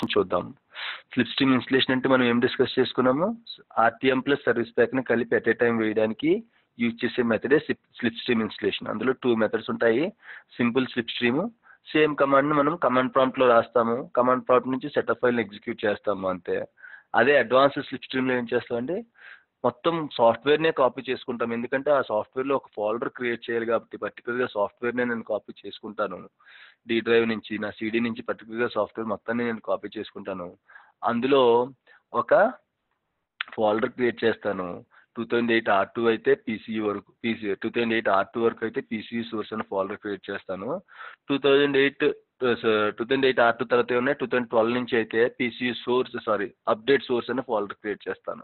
చూద్దాం slip slipstream installation అంటే మనం ఏం డిస్కస్ చేసుకున్నాము ఆర్టీఎం ప్లస్ సర్వీస్ ప్యాక్ని కలిపి ఎట్ ఏ టైం వేయడానికి యూజ్ చేసే మెథడే స్లిప్ స్ట్రీమ్ ఇన్స్టలేషన్ అందులో టూ మెథడ్స్ ఉంటాయి సింపుల్ స్లిప్ స్ట్రీమ్ సేమ్ కమాండ్ని మనం కమాండ్ ప్రాంప్ట్లో రాస్తాము కమాండ్ ప్రాంప్ట్ నుంచి సెటప్ ఫైల్ని ఎగ్జిక్యూట్ చేస్తాము అంతే అదే అడ్వాన్స్ స్లిప్ స్ట్రీమ్లో ఏం చేస్తామంటే మొత్తం సాఫ్ట్వేర్నే కాపీ చేసుకుంటాం ఎందుకంటే ఆ సాఫ్ట్వేర్లో ఒక ఫోల్డర్ క్రియేట్ చేయాలి కాబట్టి పర్టికులర్గా సాఫ్ట్వేర్నే నేను కాపీ చేసుకుంటాను డి డ్రైవ్ నుంచి నా సిడి నుంచి పర్టికులర్గా సాఫ్ట్వేర్ మొత్తాన్ని నేను కాపీ చేసుకుంటాను అందులో ఒక ఫోల్డర్ క్రియేట్ చేస్తాను two thousand eight R two అయితే పీసీ వరకు PC two thousand eight R two వరకు అయితే పీసీ సోర్స్ అనే ఫోల్డర్ క్రియేట్ చేస్తాను two thousand eight two thousand eight R two తర్వాత ఉన్నాయి టూ థౌజండ్ ట్వెల్వ్ నుంచి అయితే PC source sorry update source అనే ఫోల్డర్ క్రియేట్ చేస్తాను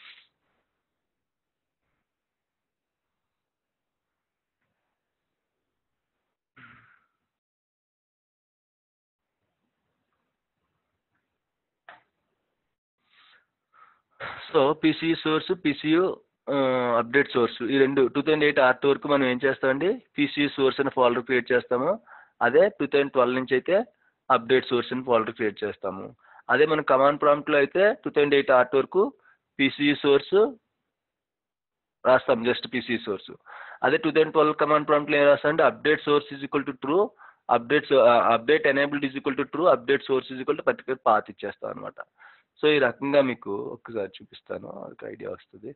so PC source PCU update source ఈ రెండు two thousand eight R two వరకు మనం ఏం చేస్తామండి పీసీ సోర్స్ అనే ఫోల్డర్ క్రియేట్ చేస్తాము అదే టూ థౌజండ్ ట్వెల్వ్ నుంచి అయితే అప్డేట్ సోర్స్ అని ఫోల్డర్ క్రియేట్ చేస్తాము అదే మన కమాండ్ ప్రాంప్ట్లో అయితే two thousand eight R two వరకు పీసీ సోర్స్ రాస్తాం జస్ట్ పీసీ సోర్స్ అదే టూ థౌజండ్ ట్వెల్వ్ కమాండ్ ప్రాంప్ట్లో ఏం రాస్తామంటే update source is equal to true updates update enabled is equal to true update source is equal to particular path ఇచ్చేస్తాం అనమాట so ఈ రకంగా మీకు ఒక్కసారి చూపిస్తాను ఒక ఐడియా వస్తుంది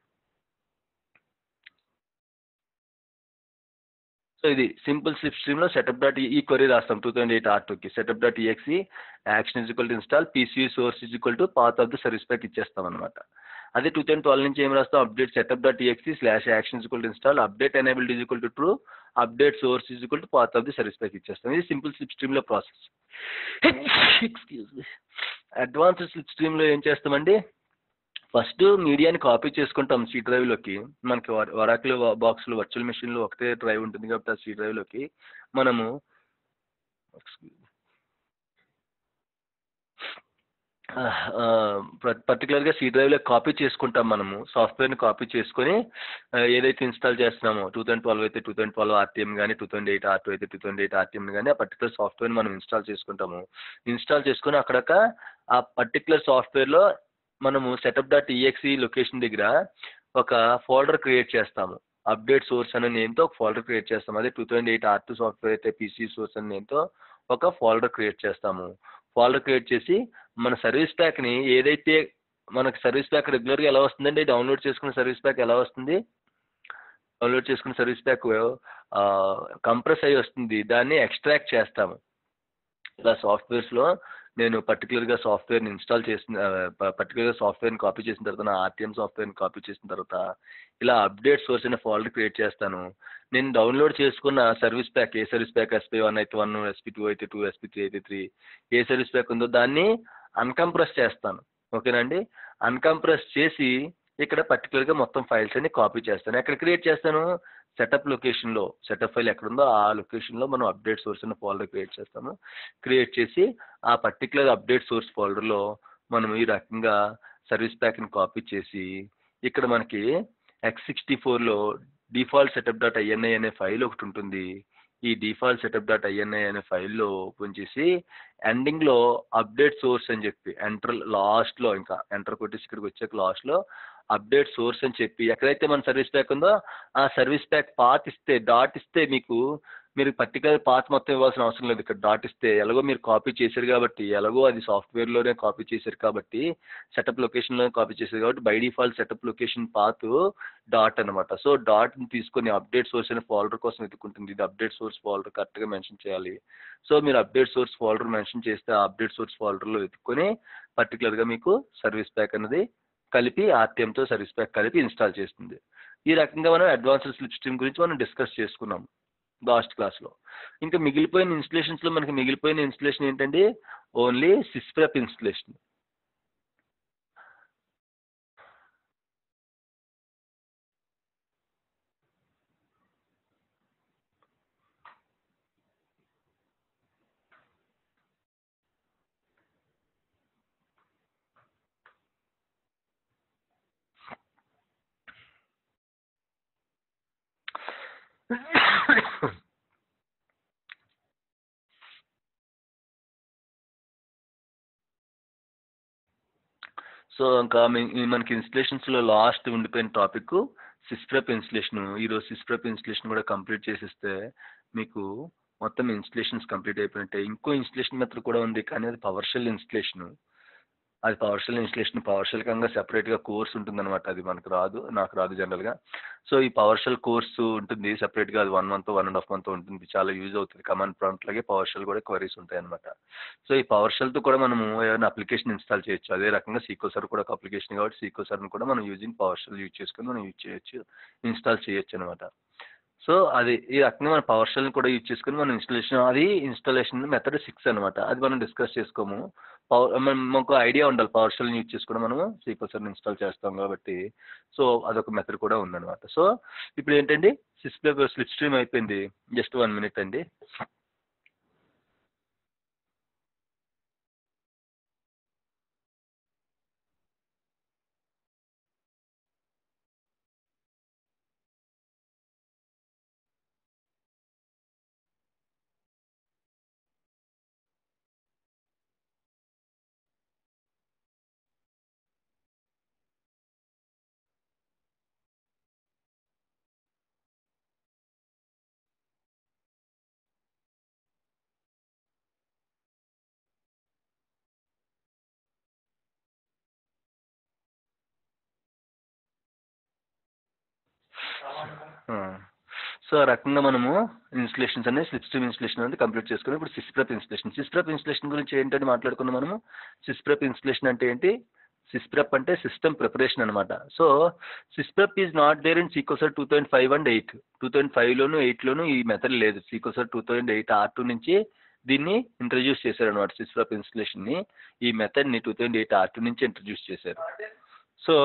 సో ఇది సింపుల్ స్లిప్ స్ట్రీమ్లో సెటప్ డాట్ ఈ క్వరీ రాస్తాం టూ థౌసండ్ ఎయిట్ ఆర్ టూకి setup dot EXE action is equal to install PC source is equal to path of the service pack ఇచ్చేస్తాం అనమాట అదే టూ థౌసండ్ ట్వెల్వ్ నుంచి ఏం రాస్తాం update setup dot EXE slash action is equal to install update enabled is equal to true update source is equal to path of the service pack ఇచ్చేస్తాం ఇది simple స్లిప్ స్ట్రీమ్లో ప్రాసెస్ ఎక్స్క్యూజ్ మీ అడ్వాన్స్ స్లిప్ స్ట్రీమ్లో ఏం చేస్తామండి first మీడియాని copy చేసుకుంటాం సి డ్రైవ్లోకి మనకి వరాకులు బాక్స్లో వర్చువల్ మెషిన్లో ఒకటే డ్రైవ్ ఉంటుంది కాబట్టి ఆ సి డ్రైవ్లోకి మనము పర్టికులర్గా సి డ్రైవ్లో కాపీ చేసుకుంటాం మనము సాఫ్ట్వేర్ని కాపీ చేసుకొని ఏదైతే ఇన్స్టాల్ చేస్తున్నామో టూ థౌసండ్ ట్వెల్వ్ అయితే టూ థౌసండ్ ట్వెల్వ్ ఆర్టీఎం కానీ two thousand eight R two అయితే టూ థౌసండ్ ఎయిట్ ఆర్టీఎం కానీ ఆ పర్టికులర్ సాఫ్ట్వేర్ మనం ఇన్స్టాల్ చేసుకుంటాము ఇన్స్టాల్ చేసుకొని అక్కడక ఆ పర్టికులర్ సాఫ్ట్వేర్లో మనము సెటప్ డాట్ ఈఎక్సి లొకేషన్ దగ్గర ఒక ఫోల్డర్ క్రియేట్ చేస్తాము అప్డేట్ సోర్స్ అనే నేమ్తో ఒక ఫోల్డర్ క్రియేట్ చేస్తాము అదే two thousand eight R two software అయితే పీసీ సోర్స్ అనే నేమ్తో ఒక ఫోల్డర్ క్రియేట్ చేస్తాము ఫోల్డర్ క్రియేట్ చేసి మన సర్వీస్ ప్యాక్ని ఏదైతే మనకు సర్వీస్ ప్యాక్ రెగ్యులర్గా ఎలా వస్తుందండి డౌన్లోడ్ చేసుకున్న సర్వీస్ ప్యాక్ ఎలా వస్తుంది డౌన్లోడ్ చేసుకున్న సర్వీస్ ప్యాక్ కంప్రెస్ అయ్యి వస్తుంది దాన్ని ఎక్స్ట్రాక్ట్ చేస్తాము ఇలా సాఫ్ట్వేర్స్లో నేను పర్టికులర్గా సాఫ్ట్వేర్ని ఇన్స్టాల్ చేసిన పర్టికులర్గా సాఫ్ట్వేర్ని కాపీ చేసిన తర్వాత నా ఆర్టీఎం సాఫ్ట్వేర్ని కాపీ చేసిన తర్వాత ఇలా అప్డేట్ సోర్స్ అనే ఫోల్డర్ క్రియేట్ చేస్తాను నేను డౌన్లోడ్ చేసుకున్న సర్వీస్ ప్యాక్ ఏ సర్వీస్ ప్యాక్ ఎస్పీ వన్ అయితే వన్ ఎస్పీ టూ అయితే టూ ఎస్పీ త్రీ అయితే త్రీ ఏ సర్వీస్ ప్యాక్ ఉందో దాన్ని అన్కంప్రెస్ చేస్తాను ఓకేనండి అన్కంప్రెస్ చేసి ఇక్కడ పర్టికులర్గా మొత్తం ఫైల్స్ అన్ని కాపీ చేస్తాను ఎక్కడ క్రియేట్ చేస్తాను సెటప్ లొకేషన్లో సెటప్ ఫైల్ ఎక్కడుందో ఆ లొకేషన్లో మనం అప్డేట్ సోర్స్ అనే ఫోల్డర్ క్రియేట్ చేస్తాము క్రియేట్ చేసి ఆ పర్టికులర్ అప్డేట్ సోర్స్ ఫోల్డర్లో మనం ఈ రకంగా సర్వీస్ ప్యాక్ని కాపీ చేసి ఇక్కడ మనకి ఎక్స్ సిక్స్టీ ఫోర్లో డిఫాల్ట్ సెటప్ డాట్ ఐఎన్ఐ అనే ఫైల్ ఒకటి ఉంటుంది ఈ డిఫాల్ట్ సెటప్ డాట్ ఐఎన్ఐ అనే ఫైల్లో ఓపెన్ చేసి ఎండింగ్లో అప్డేట్ సోర్స్ అని చెప్పి ఎంటర్ లాస్ట్లో ఇంకా ఎంటర్ కొట్టేసి ఇక్కడికి వచ్చాక లాస్ట్లో అప్డేట్ సోర్స్ అని చెప్పి ఎక్కడైతే మన సర్వీస్ ప్యాక్ ఉందో ఆ సర్వీస్ ప్యాక్ పాత్ ఇస్తే డాట్ ఇస్తే మీకు మీరు పర్టికులర్ పాత్ మొత్తం ఇవ్వాల్సిన అవసరం లేదు ఇక్కడ డాట్ ఇస్తే ఎలాగో మీరు కాపీ చేశారు కాబట్టి ఎలాగో అది సాఫ్ట్వేర్లోనే కాపీ చేశారు కాబట్టి సెటప్ లొకేషన్లోనే కాపీ చేశారు కాబట్టి by default setup location path dot అనమాట సో డాట్ని తీసుకొని అప్డేట్ సోర్స్ అనే ఫోల్డర్ కోసం వెతుక్కుంటుంది ఇది అప్డేట్ సోర్స్ ఫోల్డర్ కరెక్ట్గా మెన్షన్ చేయాలి సో మీరు అప్డేట్ సోర్స్ ఫోల్డర్ మెన్షన్ చేస్తే ఆ అప్డేట్ సోర్స్ ఫోల్డర్లో వెతుక్కొని పర్టికులర్గా మీకు సర్వీస్ ప్యాక్ అనేది కలిపి ఆర్టీఎంతో సర్వీస్ ప్యాక్ కలిపి ఇన్స్టాల్ చేస్తుంది ఈ రకంగా మనం అడ్వాన్స్డ్ స్లిప్ స్ట్రీమ్ గురించి మనం డిస్కస్ చేసుకున్నాం లాస్ట్ క్లాస్లో ఇంకా మిగిలిపోయిన ఇన్స్టలేషన్స్లో మనకి మిగిలిపోయిన ఇన్స్టలేషన్ ఏంటండి ఓన్లీ సిస్ప్రెప్ ఇన్స్టలేషన్ సో ఇంకా మీ- మనకి ఇన్స్టలేషన్స్లో లాస్ట్ ఉండిపోయిన టాపిక్ సిస్ప్రెప్ ఇన్స్టలేషన్ ఈరోజు సిస్ప్రెప్ ఇన్స్టలేషన్ కూడా కంప్లీట్ చేసేస్తే మీకు మొత్తం ఇన్స్టలేషన్స్ కంప్లీట్ అయిపోయినట్టే ఇంకో ఇన్స్టలేషన్ మెథడ్ కూడా ఉంది కానీ అది పవర్ షెల్ ఇన్స్టలేషన్ అది PowerShell installation PowerShell కంగా సెపరేట్గా కోర్స్ ఉంటుందన్నమాట అది మనకు రాదు నాకు రాదు జనరల్గా సో ఈ పవర్ షెల్ కోర్సు ఉంటుంది సెపరేట్గా అది one month one and half month ఉంటుంది చాలా యూజ్ అవుతుంది కమాండ్ ప్రాంప్ట్ లాగే పవర్ షెల్ కూడా క్వరీస్ ఉంటాయి అనమాట సో ఈ పవర్ షెల్తో కూడా మనము ఏదైనా అప్లికేషన్ ఇన్స్టాల్ చేయొచ్చు అదే రకంగా సీకో సర్ కూడా ఒక అప్లికేషన్ కాబట్టి సీకో సర్ని కూడా మనం యూజింగ్ పవర్ షెల్ యూజ్ చేసుకొని మనం యూజ్ చేయొచ్చు ఇన్స్టాల్ చేయొచ్చు అనమాట సో అది ఈ రకంగా మన పవర్ షెల్ని కూడా యూజ్ చేసుకొని మనం ఇన్స్టాలేషన్ అది ఇన్స్టాలేషన్ మెథడ్ సిక్స్ అనమాట అది మనం డిస్కస్ చేసుకోము పవర్ మాకు ఐడియా ఉండాలి పవర్ షెల్ని యూజ్ చేసుకుని మనము సీక్వెల్ సర్ని ఇన్స్టాల్ చేస్తాం కాబట్టి సో అదొక మెథడ్ కూడా ఉందన్నమాట సో ఇప్పుడు ఏంటండి సిస్ప్లే స్లిప్ స్ట్రీమ్ అయిపోయింది జస్ట్ వన్ మినిట్ అండి సో ఆ రకంగా మనము ఇన్స్టలేషన్స్ అనేది స్లిప్ స్ట్రీమ్ ఇన్స్టలేషన్ అనేది కంప్లీట్ చేసుకుని ఇప్పుడు సిస్ప్రెప్ ఇన్స్టలేషన్ సిస్ప్రెప్ ఇన్స్టలేషన్ గురించి ఏంటని మాట్లాడుకున్నాం మనము సిస్ప్రెప్ ఇన్స్టలేషన్ అంటే ఏంటి సిస్ప్రెప్ అంటే సిస్టమ్ ప్రిపరేషన్ అనమాట so sysprep is not there in SQL Server two thousand five and eight two thousand ఫైవ్లోను ఎయిట్లోను ఈ మెథడ్ లేదు SQL Server two thousand eight R two నుంచి దీన్ని ఇంట్రడ్యూస్ చేశారనమాట సిస్ప్రెప్ ఇన్స్టలేషన్ని ఈ మెథడ్ని two thousand eight R two నుంచి ఇంట్రడ్యూస్ చేశారు so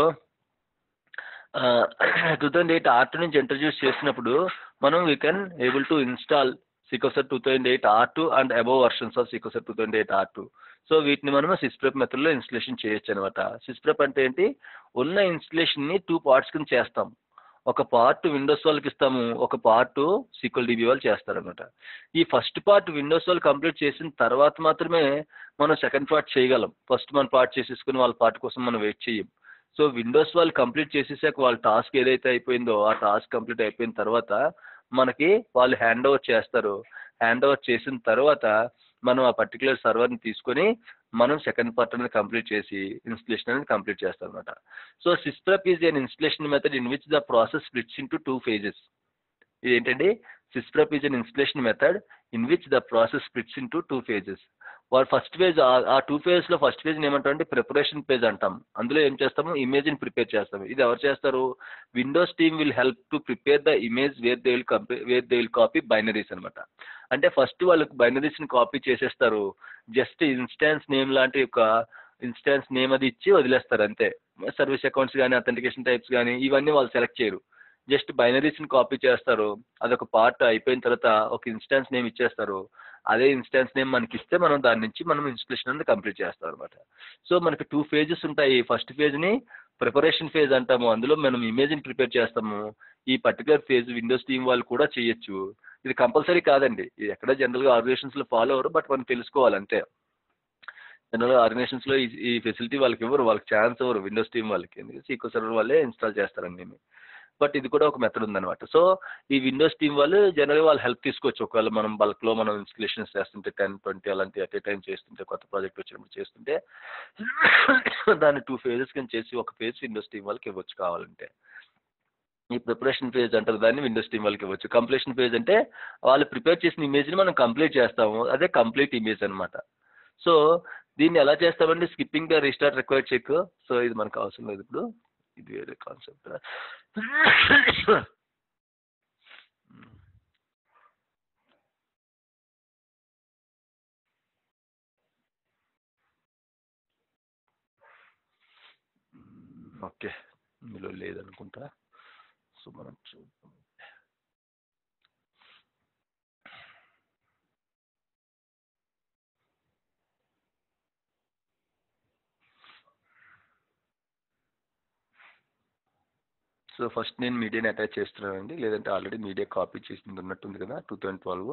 two thousand eight R two నుంచి ఇంట్రడ్యూస్ చేసినప్పుడు మనం we can able to install SQL Server two thousand eight R two and above versions of SQL Server two thousand eight R two so వీటిని మనం సిస్ప్రెప్ మెథడ్లో installation చేయొచ్చు అనమాట సిస్ప్రెప్ అంటే ఏంటి ఉన్న ఇన్స్టలేషన్ని టూ పార్ట్స్ కింద చేస్తాం ఒక పార్ట్ విండోస్ వాళ్ళకి ఇస్తాము ఒక పార్ట్ సీక్వల్ డిబి వాళ్ళు చేస్తారనమాట ఈ ఫస్ట్ పార్ట్ విండోస్ వాళ్ళు కంప్లీట్ చేసిన తర్వాత మాత్రమే మనం సెకండ్ పార్ట్ చేయగలం ఫస్ట్ మన పార్ట్ చేసేసుకుని వాళ్ళ పార్ట్ కోసం మనం వెయిట్ చేయం సో విండోస్ వాళ్ళు కంప్లీట్ చేసేసాక వాళ్ళ టాస్క్ ఏదైతే అయిపోయిందో ఆ టాస్క్ కంప్లీట్ అయిపోయిన తర్వాత మనకి వాళ్ళు హ్యాండ్ ఓవర్ చేస్తారు హ్యాండ్ ఓవర్ చేసిన తర్వాత మనం ఆ పర్టికులర్ సర్వర్ని తీసుకొని మనం సెకండ్ పార్ట్ అనేది కంప్లీట్ చేసి ఇన్స్టలేషన్ అనేది కంప్లీట్ చేస్తాం అనమాట so sysprep is an installation method in which the process splits into two phases ఇది ఏంటండి sysprep is an installation method in which the process splits into two phases వాడు first phase ఆ two ఫేజ్లో first phase ఏమంటాం అంటే preparation page అంటాం అందులో ఏం చేస్తాము ఇమేజ్ని ప్రిపేర్ చేస్తాము ఇది ఎవరు చేస్తారు Windows team will help to prepare the image where they will copy where they will copy binaries అనమాట అంటే ఫస్ట్ వాళ్ళకి బైనరీస్ని కాపీ చేసేస్తారు జస్ట్ ఇన్స్టాన్స్ నేమ్ లాంటి ఒక ఇన్స్టాన్స్ నేమ్ అది ఇచ్చి వదిలేస్తారు అంతే సర్వీస్ అకౌంట్స్ కానీ అథెంటికేషన్ టైప్స్ కానీ ఇవన్నీ వాళ్ళు సెలెక్ట్ చేయరు జస్ట్ బైనరీస్ని కాపీ చేస్తారు అదొక పార్ట్ అయిపోయిన తర్వాత ఒక ఇన్స్టాన్స్ నేమ్ ఇచ్చేస్తారు అదే ఇన్స్టాన్స్ నేమ్ మనకి ఇస్తే మనం దాని నుంచి మనం ఇన్స్టలేషన్ అనేది కంప్లీట్ చేస్తాం అనమాట సో మనకి టూ ఫేజెస్ ఉంటాయి ఫస్ట్ ఫేజ్ని ప్రిపరేషన్ ఫేజ్ అంటాము అందులో మనం ఇమేజ్ని ప్రిపేర్ చేస్తాము ఈ పర్టికులర్ ఫేజ్ విండోస్ టీమ్ వాళ్ళు కూడా చేయొచ్చు ఇది కంపల్సరీ కాదండి ఇది ఎక్కడ జనరల్గా ఆర్గనైజేషన్స్లో ఫాలో అవ్వరు బట్ మనం తెలుసుకోవాలి అంతే జనరల్గా ఆర్గనైజేషన్స్లో ఈ ఈ ఫెసిలిటీ వాళ్ళకి ఇవ్వరు వాళ్ళకి ఛాన్స్ ఇవ్వరు విండోస్ టీమ్ వాళ్ళకి ఎందుకంటే సీకో సర్వర్ వాళ్ళే ఇన్స్టాల్ చేస్తారండి బట్ ఇది కూడా ఒక మెథడ్ ఉందన్నమాట సో ఈ విండోస్ టీమ్ వాళ్ళు జనరల్గా వాళ్ళు హెల్ప్ తీసుకోవచ్చు ఒకవేళ మనం బల్క్లో మనం ఇన్స్టలేషన్స్ చేస్తుంటే టెన్ ట్వంటీ అలాంటి అట్ ఏ టైం చేస్తుంటే కొత్త ప్రాజెక్ట్ వచ్చినప్పుడు చేస్తుంటే దాన్ని టూ ఫేజెస్ కింద చేసి ఒక ఫేజ్ విండోస్ టీమ్ వాళ్ళకి ఇవ్వచ్చు కావాలంటే ఈ ప్రిపరేషన్ ఫేజ్ అంటారు దాన్ని విండోస్ టీమ్ వాళ్ళకి ఇవ్వచ్చు కంప్లీషన్ ఫేజ్ అంటే వాళ్ళు ప్రిపేర్ చేసిన ఇమేజ్ని మనం కంప్లీట్ చేస్తాము అదే కంప్లీట్ ఇమేజ్ అనమాట సో దీన్ని ఎలా చేస్తామంటే skipping the restart required check so ఇది మనకు అవసరం లేదు ఇప్పుడు ఇది వేరే కాన్సెప్ట్ ఓకే ఇందులో లేదనుకుంటా సో మనం చూద్దాం సో ఫస్ట్ నేను మీడియాని అటాచ్ చేస్తున్నానండి లేదంటే ఆల్రెడీ మీడియా కాపీ చేసింది ఉన్నట్టుంది కదా టూ థౌజండ్ ట్వెల్వ్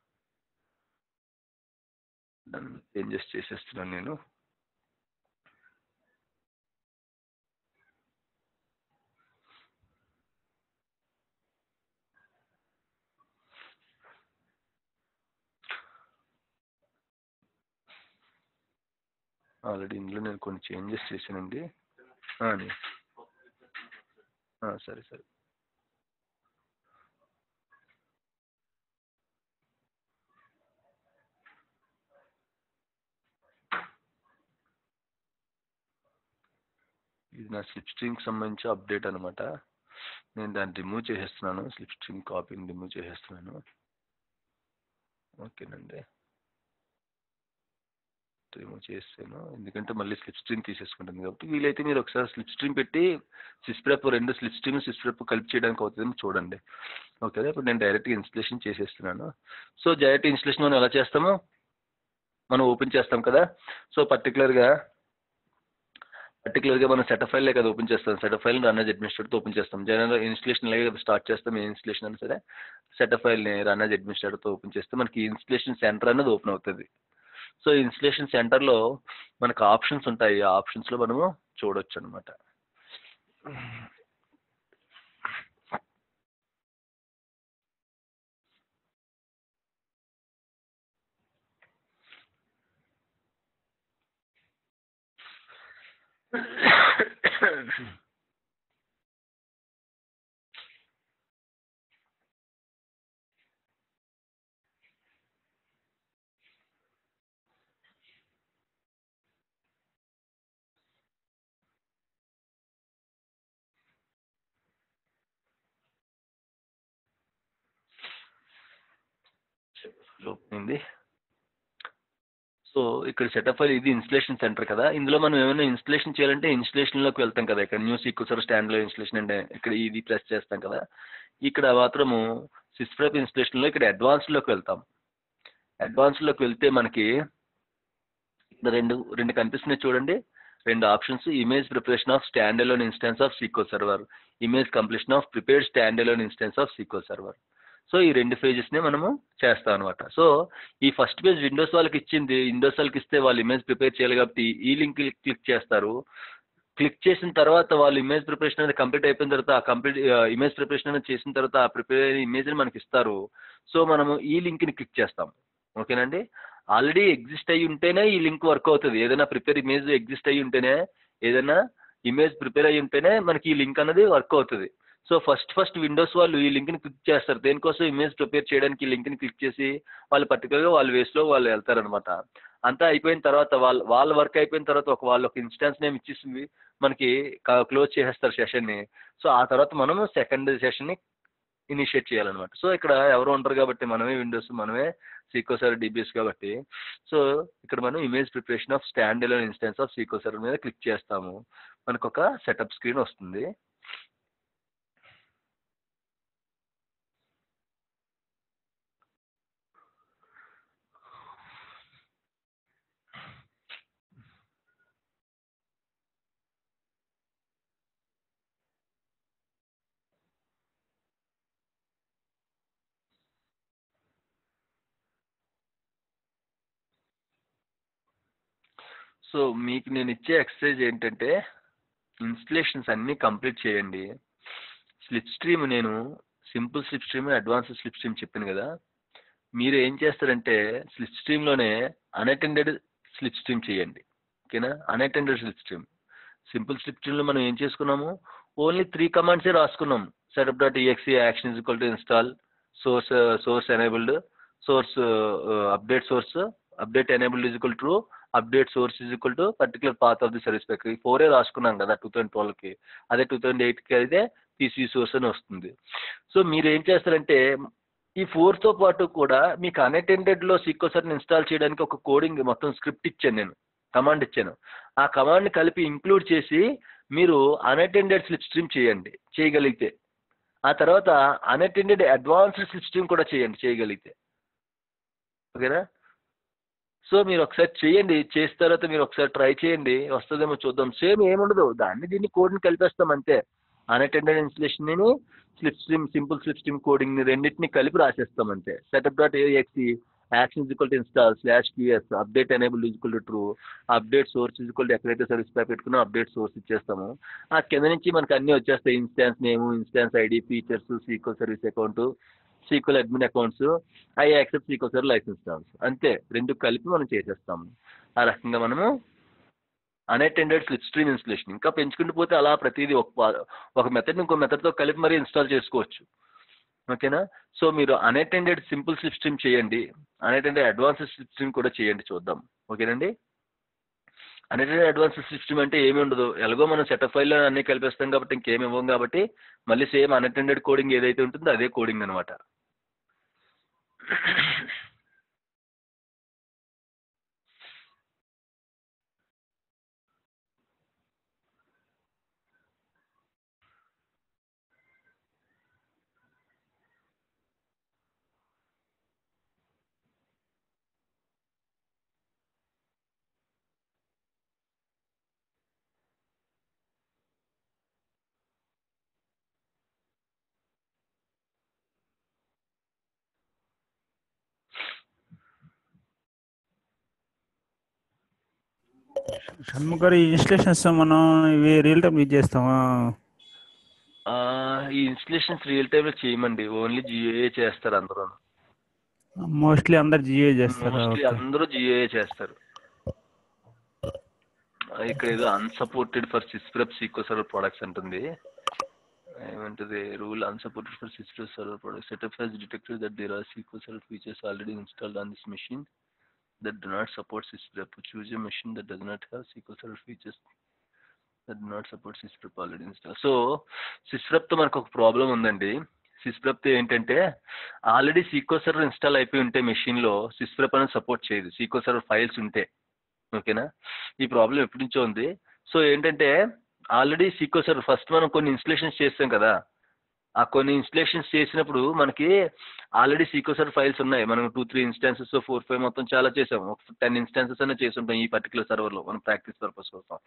చేంజెస్ చేసేస్తున్నాను నేను ఆల్రెడీ ఇందులో నేను కొన్ని చేంజెస్ చేశానండి ఆ, అండి ఆ, సరే సరే ఇది నా స్లిప్ స్ట్రీమ్కి సంబంధించి అప్డేట్ అనమాట నేను దాన్ని రిమూవ్ చేసేస్తున్నాను స్లిప్ స్ట్రీమ్ కాపీని రిమూవ్ చేసేస్తున్నాను ఓకేనండి రిమూవ్ చేస్తాను ఎందుకంటే మళ్ళీ స్లిప్ స్ట్రీమ్ తీసేసుకుంటుంది కాబట్టి వీలైతే మీరు ఒకసారి స్లిప్ స్ట్రీమ్ పెట్టి సిస్ప్రెప్ రెండు స్లిప్ స్ట్రీమ్ సిస్ప్రెప్ కలిపి చేయడానికి అవుతుందని చూడండి ఓకే ఇప్పుడు నేను డైరెక్ట్గా ఇన్స్టలేషన్ చేసేస్తున్నాను సో డైరెక్ట్ ఇన్స్టలేషన్ మనం ఎలా చేస్తాము మనం ఓపెన్ చేస్తాం కదా సో పర్టికులర్గా పర్టికులర్గా మనం సెటప్ ఫైల్ కదా ఓపెన్ చేస్తాం సెటప్ ఫైల్ రన్ యాజ్ అడ్మినిస్ట్రేటర్తో ఓపెన్ చేస్తాం జనరల్ ఇన్స్టలేషన్ లాగే స్టార్ట్ చేస్తాం ఏ ఇన్స్టలేషన్ అయినా సరే సెటప్ ఫైల్ని రన్ యాజ్ అడ్మినిస్ట్రేటర్తో ఓపెన్ చేస్తే మనకి ఇన్స్టలేషన్ సెంటర్ అనేది ఓపెన్ అవుతుంది సో ఇన్స్టలేషన్ సెంటర్లో మనకు ఆప్షన్స్ ఉంటాయి ఆ ఆప్షన్స్లో మనము చూడొచ్చు అనమాట ఓపెన్ సో ఇక్కడ సెటప్ ఫైల్ ఇది ఇన్స్టలేషన్ సెంటర్ కదా ఇందులో మనం ఏమైనా ఇన్స్టలేషన్ చేయాలంటే ఇన్స్టలేషన్లోకి వెళ్తాం కదా ఇక్కడ న్యూ సీక్వెన్సర్ స్టాండ్లో ఇన్స్టలేషన్ అంటే ఇక్కడ ఇది ప్రెస్ చేస్తాం కదా ఇక్కడ మాత్రము సిస్ప్రెప్ ఇన్స్టలేషన్లో ఇక్కడ అడ్వాన్స్లోకి వెళ్తాం అడ్వాన్స్లోకి వెళ్తే మనకి ఇక్కడ రెండు రెండు కనిపిస్తున్నాయి చూడండి రెండు options image preparation of standalone instance of SQL Server image completion of prepared standalone instance of SQL Server so ఈ రెండు పేజెస్ని మనము చేస్తాం అనమాట సో ఈ ఫస్ట్ పేజ్ విండోస్ వాళ్ళకి ఇచ్చింది విండోస్ వాళ్ళకి ఇస్తే వాళ్ళు ఇమేజ్ ప్రిపేర్ చేయాలి కాబట్టి ఈ లింక్ క్లిక్ చేస్తారు క్లిక్ చేసిన తర్వాత వాళ్ళు ఇమేజ్ ప్రిపరేషన్ అనేది కంప్లీట్ అయిపోయిన తర్వాత ఆ కంప్లీట్ ఇమేజ్ ప్రిపరేషన్ అనేది చేసిన తర్వాత ఆ ప్రిపేర్ అయిన ఇమేజ్ని మనకి ఇస్తారు సో మనము ఈ లింక్ని క్లిక్ చేస్తాం ఓకేనండి ఆల్రెడీ ఎగ్జిస్ట్ అయ్యి ఉంటేనే ఈ లింక్ వర్క్ అవుతుంది ఏదైనా ప్రిపేర్ ఇమేజ్ ఎగ్జిస్ట్ అయ్యి ఉంటేనే ఏదైనా ఇమేజ్ ప్రిపేర్ అయ్యి ఉంటేనే మనకి ఈ లింక్ అనేది వర్క్ అవుతుంది సో ఫస్ట్ ఫస్ట్ విండోస్ వాళ్ళు ఈ లింక్ని క్లిక్ చేస్తారు దేనికోసం ఇమేజ్ ప్రిపేర్ చేయడానికి ఈ లింక్ని క్లిక్ చేసి వాళ్ళు పర్టికులర్గా వాళ్ళ వేస్లో వాళ్ళు వెళ్తారనమాట అంతా అయిపోయిన తర్వాత వాళ్ళ వాళ్ళ వర్క్ అయిపోయిన తర్వాత ఒక వాళ్ళు ఒక ఇన్స్టాన్స్ నేమ్ ఇచ్చేసింది మనకి క్లోజ్ చేసేస్తారు సెషన్ని సో ఆ తర్వాత మనము సెకండ్ సెషన్ని ఇనిషియేట్ చేయాలన్నమాట సో ఇక్కడ ఎవరు ఉండరు కాబట్టి మనమే విండోస్ మనమే సీకోసర్ డిబిఎస్ కాబట్టి సో ఇక్కడ మనం image preparation of standalone instance of SQL Server మీద క్లిక్ చేస్తాము మనకు ఒక సెటప్ స్క్రీన్ వస్తుంది సో మీకు నేను ఇచ్చే ఎక్సర్సైజ్ ఏంటంటే ఇన్స్టలేషన్స్ అన్నీ కంప్లీట్ చేయండి స్లిప్ స్ట్రీమ్ నేను simple slipstream advance slipstream చెప్పాను కదా మీరు ఏం చేస్తారంటే స్లిప్ స్ట్రీమ్లోనే అన్అటెండెడ్ స్లిప్ స్ట్రీమ్ చేయండి ఓకేనా అన్అటెండెడ్ స్లిప్ స్ట్రీమ్ సింపుల్ స్లిప్ స్ట్రీమ్లో మనం ఏం చేసుకున్నాము ఓన్లీ త్రీ కమాండ్సే రాసుకున్నాం setup dot EXE action is equal to install source source enabled source update source update enabled is equal to update source is equal to particular path of the service pack ఈ ఫోరే రాసుకున్నాం కదా two thousand ట్వెల్వ్కి అదే two thousand ఎయిట్కి అయితే PC source అని వస్తుంది so మీరు ఏం చేస్తారంటే ఈ ఫోర్తో పాటు కూడా మీకు అన్అటెండెడ్లో సీక్వెన్సర్ని ఇన్స్టాల్ చేయడానికి ఒక కోడింగ్ మొత్తం స్క్రిప్ట్ ఇచ్చాను నేను కమాండ్ ఇచ్చాను ఆ కమాండ్ని కలిపి ఇంక్లూడ్ చేసి మీరు అన్అటెండెడ్ స్లిప్ స్ట్రీమ్ చేయండి చేయగలిగితే ఆ తర్వాత అన్అటెండెడ్ అడ్వాన్స్డ్ స్లిప్ స్ట్రీమ్ కూడా చేయండి చేయగలిగితే ఓకేనా సో మీరు ఒకసారి చేయండి చేసిన తర్వాత మీరు ఒకసారి ట్రై చేయండి వస్తుందేమో చూద్దాం సేమ్ ఏముండదు దాన్ని దీన్ని కోడ్ని కలిపేస్తాం అంతే unattended installation slipstream simple slipstream coding రెండింటిని కలిపి రాసేస్తాం అంతే setup dot EXE action equal to install slash QS update enable equal to true update source equal to ఎక్కడైతే సర్వీస్ ప్యాక్ పెట్టుకున్నా అప్డేట్ సోర్స్ ఇచ్చేస్తాము ఆ కింద నుంచి మనకి అన్నీ వచ్చేస్తాయి instance name instance ID features SQL service account SQL admin accounts I accept SQL service license terms అంతే రెండు కలిపి మనం చేసేస్తాము ఆ రకంగా మనము అన్అటెండెడ్ స్లిప్ స్ట్రీమ్ ఇన్స్టలేషన్ ఇంకా పెంచుకుంటూ పోతే అలా ప్రతిదీ ఒక పా- ఒక మెథడ్ ఇంకో మెథడ్తో కలిపి మరీ ఇన్స్టాల్ చేసుకోవచ్చు ఓకేనా సో మీరు అన్అటెండెడ్ సింపుల్ స్లిప్ స్ట్రీమ్ చేయండి అన్అటెండెడ్ అడ్వాన్స్ స్లిప్ స్ట్రీమ్ కూడా చేయండి చూద్దాం ఓకేనండి అన్అటెండెడ్ అడ్వాన్స్ స్లిప్ స్ట్రీమ్ అంటే ఏమి ఉండదు ఎలాగో మనం సెటప్ ఫైల్లో అన్ని కలిపేస్తాం కాబట్టి ఇంకేమి ఇవ్వం కాబట్టి మళ్ళీ సేమ్ అన్అటెండెడ్ కోడింగ్ ఏదైతే ఉంటుందో అదే కోడింగ్ అనమాట షణ్ముఖ్ గారు ఈ ఇన్స్టలేషన్స్ మనం ఇవి రియల్ టైం యూజ్ చేస్తామా ఆ, ఈ ఇన్స్టలేషన్స్ రియల్ టైంలో చేయమండి ఓన్లీ జియోఏ చేస్తారు అందరూ మోస్ట్లీ అందరు జియో చేస్తారు మోస్ట్లీ ఓకే అందరూ జియోఏ చేస్తారు ఆ, ఇక్కడ ఏదో unsupported for sysprep SQL server products అంటుంది ఏమంటుంది rule unsupported for sysprep server product setup has detected that there are SQL server features already installed on this machine that do not support sysprep. Choose a machine that does not have SQL Server features that do not support sysprep already installed. So సిస్ప్రెప్తో మనకు ఒక problem ఉందండి సిస్ప్రెప్తో ఏంటంటే already సీకో server install అయిపోయి ఉంటే మెషిన్లో సిస్ప్రెప్ అనేది support చేయదు సీకో సర్వర్ ఫైల్స్ ఉంటే ఓకేనా ఈ ప్రాబ్లం ఎప్పటి నుంచో ఉంది సో ఏంటంటే ఆల్రెడీ సీకో సర్వర్ ఫస్ట్ మనం కొన్ని ఇన్స్టలేషన్స్ చేస్తాం కదా ఆ కొన్ని ఇన్స్టలేషన్స్ చేసినప్పుడు మనకి ఆల్రెడీ సీకోసర్ ఫైల్స్ ఉన్నాయి మనం two three instances four five మొత్తం చాలా చేసాం ఒక టెన్ ఇన్స్టాన్సెస్ అనే చేసి ఉంటాం ఈ పర్టికులర్ సర్వర్లో మనం ప్రాక్టీస్ పర్పస్ కోసం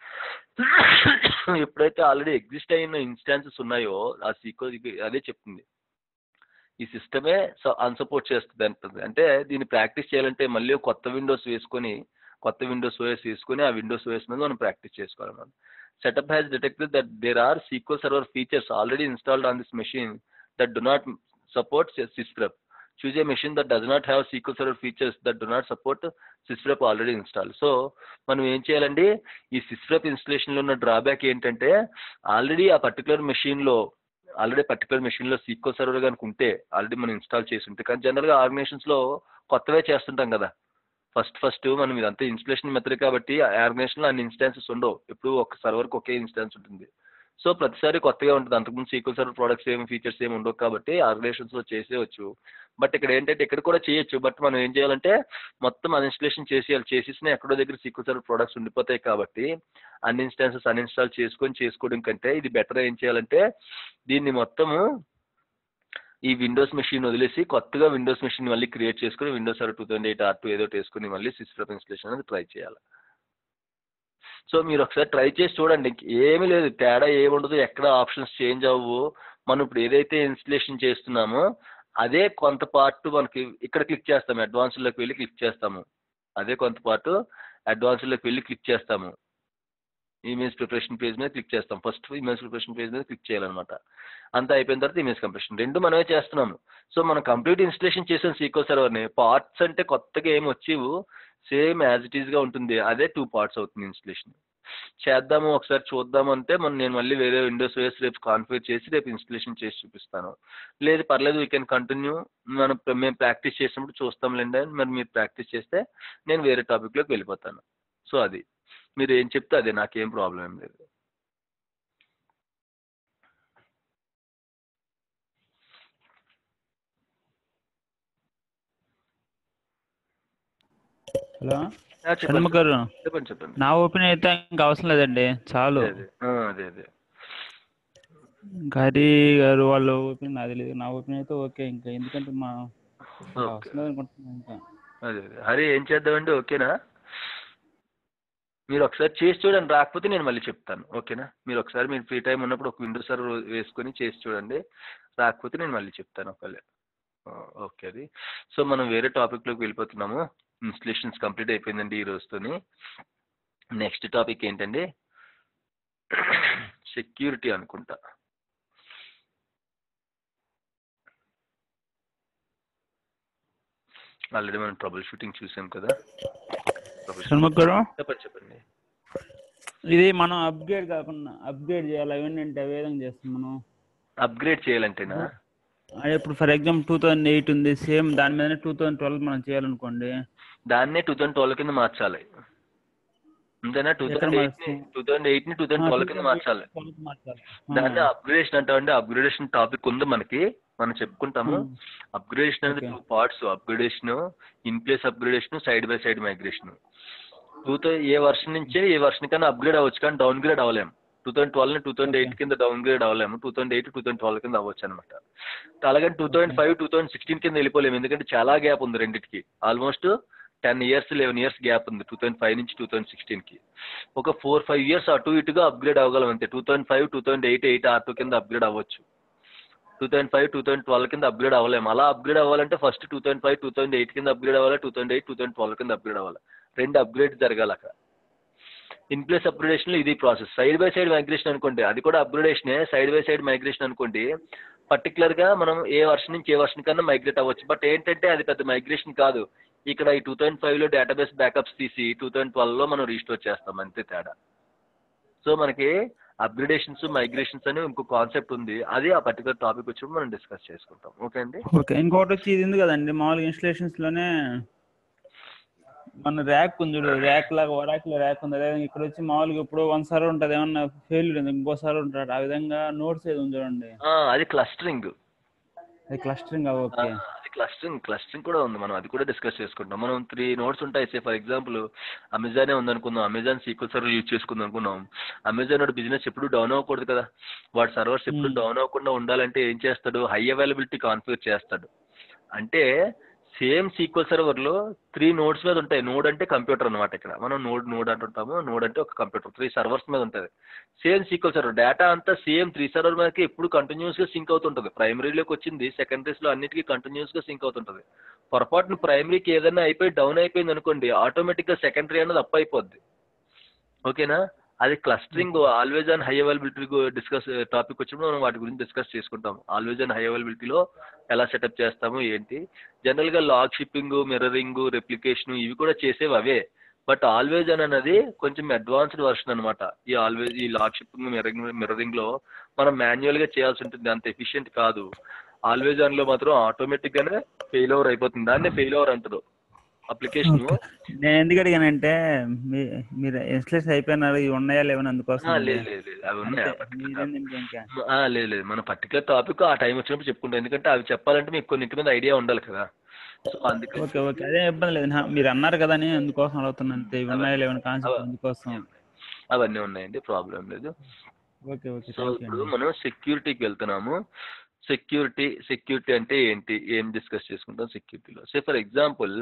ఎప్పుడైతే ఆల్రెడీ ఎగ్జిస్ట్ అయిన ఇన్స్టాన్సెస్ ఉన్నాయో ఆ సీకో అదే చెప్తుంది ఈ సిస్టమే అన్సపోర్ట్ చేస్తుంది అంటుంది అంటే దీన్ని ప్రాక్టీస్ చేయాలంటే మళ్ళీ ఒక కొత్త విండోస్ వేసుకొని కొత్త విండోస్ ఓఎస్ తీసుకొని ఆ విండోస్ ఓఎస్ మీద మనం ప్రాక్టీస్ చేసుకోవాలన్నమాట setup has detected that there are SQL server features already installed on this machine that do not support sysprep choose a machine that does not have SQL Server features that do not support sysprep already installed. So మనం ఏం చేయాలండి ఈ సిస్ప్రెప్ ఇన్స్టలేషన్లో ఉన్న drawback ఏంటంటే already ఆ particular మెషిన్లో already particular మెషిన్లో SQL server కనుక ఉంటే ఆల్రెడీ మనం ఇన్స్టాల్ చేసి ఉంటే కానీ జనరల్గా ఆర్గనైజేషన్స్లో కొత్తవే చేస్తుంటాం కదా ఫస్ట్ ఫస్ట్ మనం ఇదంతా ఇన్స్టలేషన్ మెథడ్ కాబట్టి ఆర్గనైజేషన్లో అన్ని ఇన్స్టాన్సెస్ ఉండవు ఎప్పుడు ఒక సర్వర్కి ఒకే ఇన్స్టాన్స్ ఉంటుంది సో ప్రతిసారి కొత్తగా ఉంటుంది అంతకుముందు సీక్వల్ సర్వర్ ప్రోడక్ట్స్ ఏమి ఫీచర్స్ ఏమి ఉండవు కాబట్టి ఆర్గనైజేషన్స్లో చేసేయచ్చు బట్ ఇక్కడ ఏంటంటే ఇక్కడ కూడా చేయొచ్చు బట్ మనం ఏం చేయాలంటే మొత్తం అన్ఇన్స్టలేషన్ చేసేయాలి చేసేసిన ఎక్కడో దగ్గర సీక్వల్ సర్వర్ ప్రోడక్ట్స్ ఉండిపోతాయి కాబట్టి అన్ని ఇన్స్టాన్సెస్ అన్ఇన్స్టాల్ చేసుకొని చేసుకోవడం కంటే ఇది బెటర్ ఏం చేయాలంటే దీన్ని మొత్తము ఈ విండోస్ మెషిన్ వదిలేసి కొత్తగా విండోస్ మెషిన్ మళ్ళీ క్రియేట్ చేసుకుని Windows server two thousand eight R two ఏదో వేసుకుని మళ్ళీ సిస్టమ్ ఇన్స్టలేషన్ అనేది ట్రై చేయాలి సో మీరు ఒకసారి ట్రై చేసి చూడండి ఇంక ఏమీ లేదు తేడా ఏముండదు ఎక్కడ ఆప్షన్స్ చేంజ్ అవ్వవు మనం ఇప్పుడు ఏదైతే ఇన్స్టలేషన్ చేస్తున్నామో అదే కొంత పార్ట్ మనకి ఇక్కడ క్లిక్ చేస్తాము అడ్వాన్స్లోకి వెళ్ళి క్లిక్ చేస్తాము అదే కొంత పార్ట్ అడ్వాన్స్లోకి వెళ్ళి క్లిక్ చేస్తాము ఇమేజ్ ప్రిపరేషన్ పేజ్ మీద క్లిక్ చేస్తాం ఫస్ట్ ఇమేజ్ ప్రిపరేషన్ పేజ్ మీద క్లిక్ చేయాలన్నమాట అంతా అయిపోయిన తర్వాత ఇమేజ్ కంప్రెషన్ రెండు మనమే చేస్తున్నాము సో మనం కంప్లీట్ ఇన్స్టలేషన్ చేసాం సీకో సర్వర్ని పార్ట్స్ అంటే కొత్తగా ఏమి వచ్చేవు సేమ్ యాజ్ ఇట్ ఈస్గా ఉంటుంది అదే టూ పార్ట్స్ అవుతుంది ఇన్స్టలేషన్ చేద్దాము ఒకసారి చూద్దాము అంటే మనం నేను మళ్ళీ వేరే విండోస్ వేసి రేపు కాన్ఫిగర్ చేసి రేపు ఇన్స్టలేషన్ చేసి చూపిస్తాను లేదు పర్లేదు వీ కెన్ కంటిన్యూ మనం మేము ప్రాక్టీస్ చేసినప్పుడు చూస్తాంలేండి అని మరి మీరు ప్రాక్టీస్ చేస్తే నేను వేరే టాపిక్లోకి వెళ్ళిపోతాను సో అది మీరు ఏం చెప్తే అదే నాకేం ప్రాబ్లం ఏం లేదు హలో ఆ, చెప్పండి షణ్ముఖ్ గారు చెప్పండి చెప్పండి నా ఒపీనియన్ అయితే ఇంకా అవసరం లేదండి చాలు అదే అదే ఆ, అదే అదే హరి గారు వాళ్ళ ఒపీనియన్ నాకు తెలియదు నా ఒపీనియన్ అయితే ఓకే ఇంకా ఎందుకంటే మా ఇంకా ఓకే అవసరం లేదనుకుంటున్నాను ఇంకా అదే అదే హరి ఏం చేద్దామండి ఓకేనా మీరు ఒకసారి చేసి చూడండి రాకపోతే నేను మళ్ళీ చెప్తాను ఓకేనా మీరు ఒకసారి మీరు ఫ్రీ టైం ఉన్నప్పుడు ఒక విండో సర్వర్ వేసుకొని చేసి చూడండి రాకపోతే నేను మళ్ళీ చెప్తాను ఒకవేళ ఆ, ఓకే అది సో మనం వేరే టాపిక్లోకి వెళ్ళిపోతున్నాము ఇన్స్టలేషన్స్ కంప్లీట్ అయిపోయిందండి ఈ రోజుతోని నెక్స్ట్ టాపిక్ ఏంటండి సెక్యూరిటీ అనుకుంటా ఆల్రెడీ మనం ట్రబుల్ షూటింగ్ చూసాం కదా Trouble shooting. షణ్ముఖ్ గారు చెప్పండి చెప్పండి ఇది మనం అప్గ్రేడ్ కాకుండా అప్గ్రేడ్ చేయాలి అవన్నీ అంటే ఏ విధంగా చేస్తాం మనం అప్గ్రేడ్ చేయాలంటేనా అదే ఇప్పుడు for example two thousand eight ఉంది సేమ్ దాని మీదనే టూ థౌజండ్ ట్వెల్వ్ మనం చేయాలనుకోండి దాన్నే టూ థౌసండ్ ట్వెల్వ్ కింద మార్చాలి అంతేనా టూ ఎక్కడ థౌసండ్ ఎయిట్ ని మార్చాలి? టూ థౌసండ్ ఎయిట్ ని టూ థౌసండ్ ట్వెల్వ్ కింద మార్చాలి దాన్ని అప్గ్రేడేషన్ అంటామండి అప్గ్రేడేషన్ టాపిక్ ఉంది మనకి మనం చెప్పుకుంటాము అప్గ్రేడేషన్ అనేది Okay. Two parts upgradation in place upgradation side by side migration two ఏ వర్షన్ నుంచే ఏ వర్షన్ కన్నా అప్గ్రేడ్ అవ్వచ్చు కానీ డౌన్ గ్రేడ్ అవ్వలేము two thousand twelve two thousand eight Okay. కింద డౌన్ గ్రేడ్ అవ్వలేము two thousand eight two thousand twelve కింద అవ్వచ్చు అనమాట అలాగే two thousand five two thousand sixteen కింద వెళ్ళిపోలేము ఎందుకంటే చాలా గ్యాప్ ఉంది రెండింటికి almost ten years eleven years gap ఉంది టూ థౌసండ్ ఫైవ్ నుంచి టూ థౌసండ్ సిక్స్టీన్కి ఒక ఫోర్ ఫైవ్ ఇయర్స్ అటు ఇటుగా అప్గ్రేడ్ అవ్వగలం అంతే two thousand five two thousand eight eight R two కింద అప్గ్రేడ్ అవ్వచ్చు two thousand five two thousand twelve కింద అప్గ్రేడ్ అవ్వలేము అలా అప్గ్రేడ్ అవ్వాలంటే first two thousand five two thousand eight కింద అప్గ్రేడ్ అవ్వాలి two thousand eight two thousand twelve కింద upgrade అవ్వాలి రెండు అప్గ్రేడ్ జరగాలి అక్కడ ఇన్ ప్లేస్ అప్గ్రేడేషన్లో ఇది process side by side migration అనుకోండి అది కూడా అప్గ్రేడేషనే సైడ్ బై సైడ్ మైగ్రేషన్ అనుకోండి పర్టికులర్గా మనం ఏ వర్షన్ నుంచి ఏ వర్షన్ కన్నా మైగ్రేట్ అవ్వచ్చు బట్ ఏంటంటే అది పెద్ద మైగ్రేషన్ కాదు ఇక్కడ ఈ టూ థౌసండ్ ఫైవ్లో డేటాబేస్ బ్యాకప్స్ తీసి టూ థౌసండ్ ట్వెల్వ్లో మనం రీస్టోర్ చేస్తాం అంతే తేడా సో మనకి అప్గ్రేడేషన్స్ మైగ్రేషన్స్ అని ఇంకో కాన్సెప్ట్ ఉంది అది ఆ పర్టికులర్ టాపిక్ వచ్చినప్పుడు మనం డిస్కస్ చేసుకుంటాం ఓకే అండి ఓకే ఇంకోటి వచ్చి ఇది ఉంది కదండి మామూలుగా ఇన్స్టలేషన్స్ లోనే మన ర్యాక్ ఉంది చూడు ర్యాక్ లాగా ర్యాక్ లో ర్యాక్ ఉంది అదే ఇక్కడ వచ్చి మామూలుగా ఇప్పుడు వన్ సార్ ఉంటుంది ఏమన్నా ఫెయిల్యూర్ ఉంది ఇంకోసారి ఉంటాడు ఆ విధంగా నోట్స్ ఏది ఉంది చూడండి ఆ, అది క్లస్టరింగ్ అది క్లస్టరింగ్ ఓకే అది క్లస్టరింగ్ క్లస్టరింగ్ కూడా ఉంది మనం అది కూడా డిస్కస్ చేసుకుంటాం మనం త్రీ నోట్స్ ఉంటాయి సే ఫర్ ఎగ్జాంపుల్ అమెజానే ఉందనుకుందాం అమెజాన్ సీక్వల్ సర్వర్ యూజ్ చేసుకుందాం అనుకున్నాం అమెజాన్ వాడు బిజినెస్ ఎప్పుడు డౌన్ అవ్వకూడదు కదా వాడు సర్వర్స్ ఎప్పుడు Hmm. డౌన్ అవ్వకుండా ఉండాలంటే ఏం చేస్తాడు హై అవైలబిలిటీ కాన్ఫిగర్ చేస్తాడు అంటే సేమ్ సీక్వల్ సర్వర్లో త్రీ నోడ్స్ మీద ఉంటాయి నోడ్ అంటే కంప్యూటర్ అనమాట ఇక్కడ మనం నోడ్ నోడ్ అంటుంటాము నోడ్ అంటే ఒక కంప్యూటర్ త్రీ సర్వర్స్ మీద ఉంటుంది సేమ్ సీక్వల్ సర్వర్ డేటా అంతా సేమ్ త్రీ సర్వర్ మీదకి ఎప్పుడు కంటిన్యూస్గా సింక్ అవుతుంటుంది ప్రైమరీలోకి వచ్చింది సెకండరీస్లో అన్నిటికీ కంటిన్యూస్గా సింక్ అవుతుంటుంది పొరపాటున ప్రైమరీకి ఏదైనా అయిపోయి డౌన్ అయిపోయింది అనుకోండి ఆటోమేటిక్గా సెకండరీ అనేది అప్ అయిపోద్ది ఓకేనా అది clustering always on high availability discuss topic వచ్చినప్పుడు మనం వాటి గురించి డిస్కస్ చేసుకుంటాం ఆల్వేజ్ ఆన్ హై అవైలబిలిటీలో ఎలా సెటప్ చేస్తాము ఏంటి జనరల్గా లాగ్ షిప్పింగ్ మిర్రరింగ్ రెప్లికేషన్ ఇవి కూడా చేసేవి అవే బట్ ఆల్వేజ్ అని అన్నది కొంచెం అడ్వాన్స్డ్ వర్షన్ అనమాట ఈ ఆల్వేజ్ ఈ లాగ్ షిప్పింగ్ మిర్రరింగ్ మిర్రరింగ్లో మనం మాన్యువల్గా చేయాల్సి ఉంటుంది అంత ఎఫిషియెంట్ కాదు ఆల్వేజ్ ఆన్లో మాత్రం ఆటోమేటిక్గానే ఫెయిల్ ఓవర్ అయిపోతుంది దాన్నే ఫెయిల్ ఓవర్ అంటారు అప్లికేషన్ నేను ఎందుకు అడిగానంటే మీ- మీరు ఇన్స్టలేషన్ అయిపోయినారు ఇవి ఉన్నాయా లేవని అందుకోసం లేదు లేదు లేదు అవి ఉన్నాయి ఆ particular మీరేందంటే ఇంకా ఆ, లేదు లేదు మన పర్టికులర్ టాపిక్ ఆ టైం వచ్చినప్పుడు చెప్పుకుంటాం ఎందుకంటే అవి చెప్పాలంటే మీకు కొన్నింటి మీద ఐడియా ఉండాలి కదా సో అందుకని ఓకే ఓకే అదే ఇబ్బంది లేదు నా- మీరు అన్నారు కదా అని అందుకోసం అడుగుతున్నాను అంతే ఇవి ఉన్నాయా లేవని కాన్సెప్ట్ అందుకోసం అవన్నీ ఉన్నాయండి ప్రాబ్లం లేదు okay okay so thank you ఇప్పుడు మనం సెక్యూరిటీకి వెళ్తున్నాము సెక్యూరిటీ సెక్యూరిటీ అంటే ఏంటి ఏం డిస్కస్ చేసుకుంటాం సెక్యూరిటీలో say for example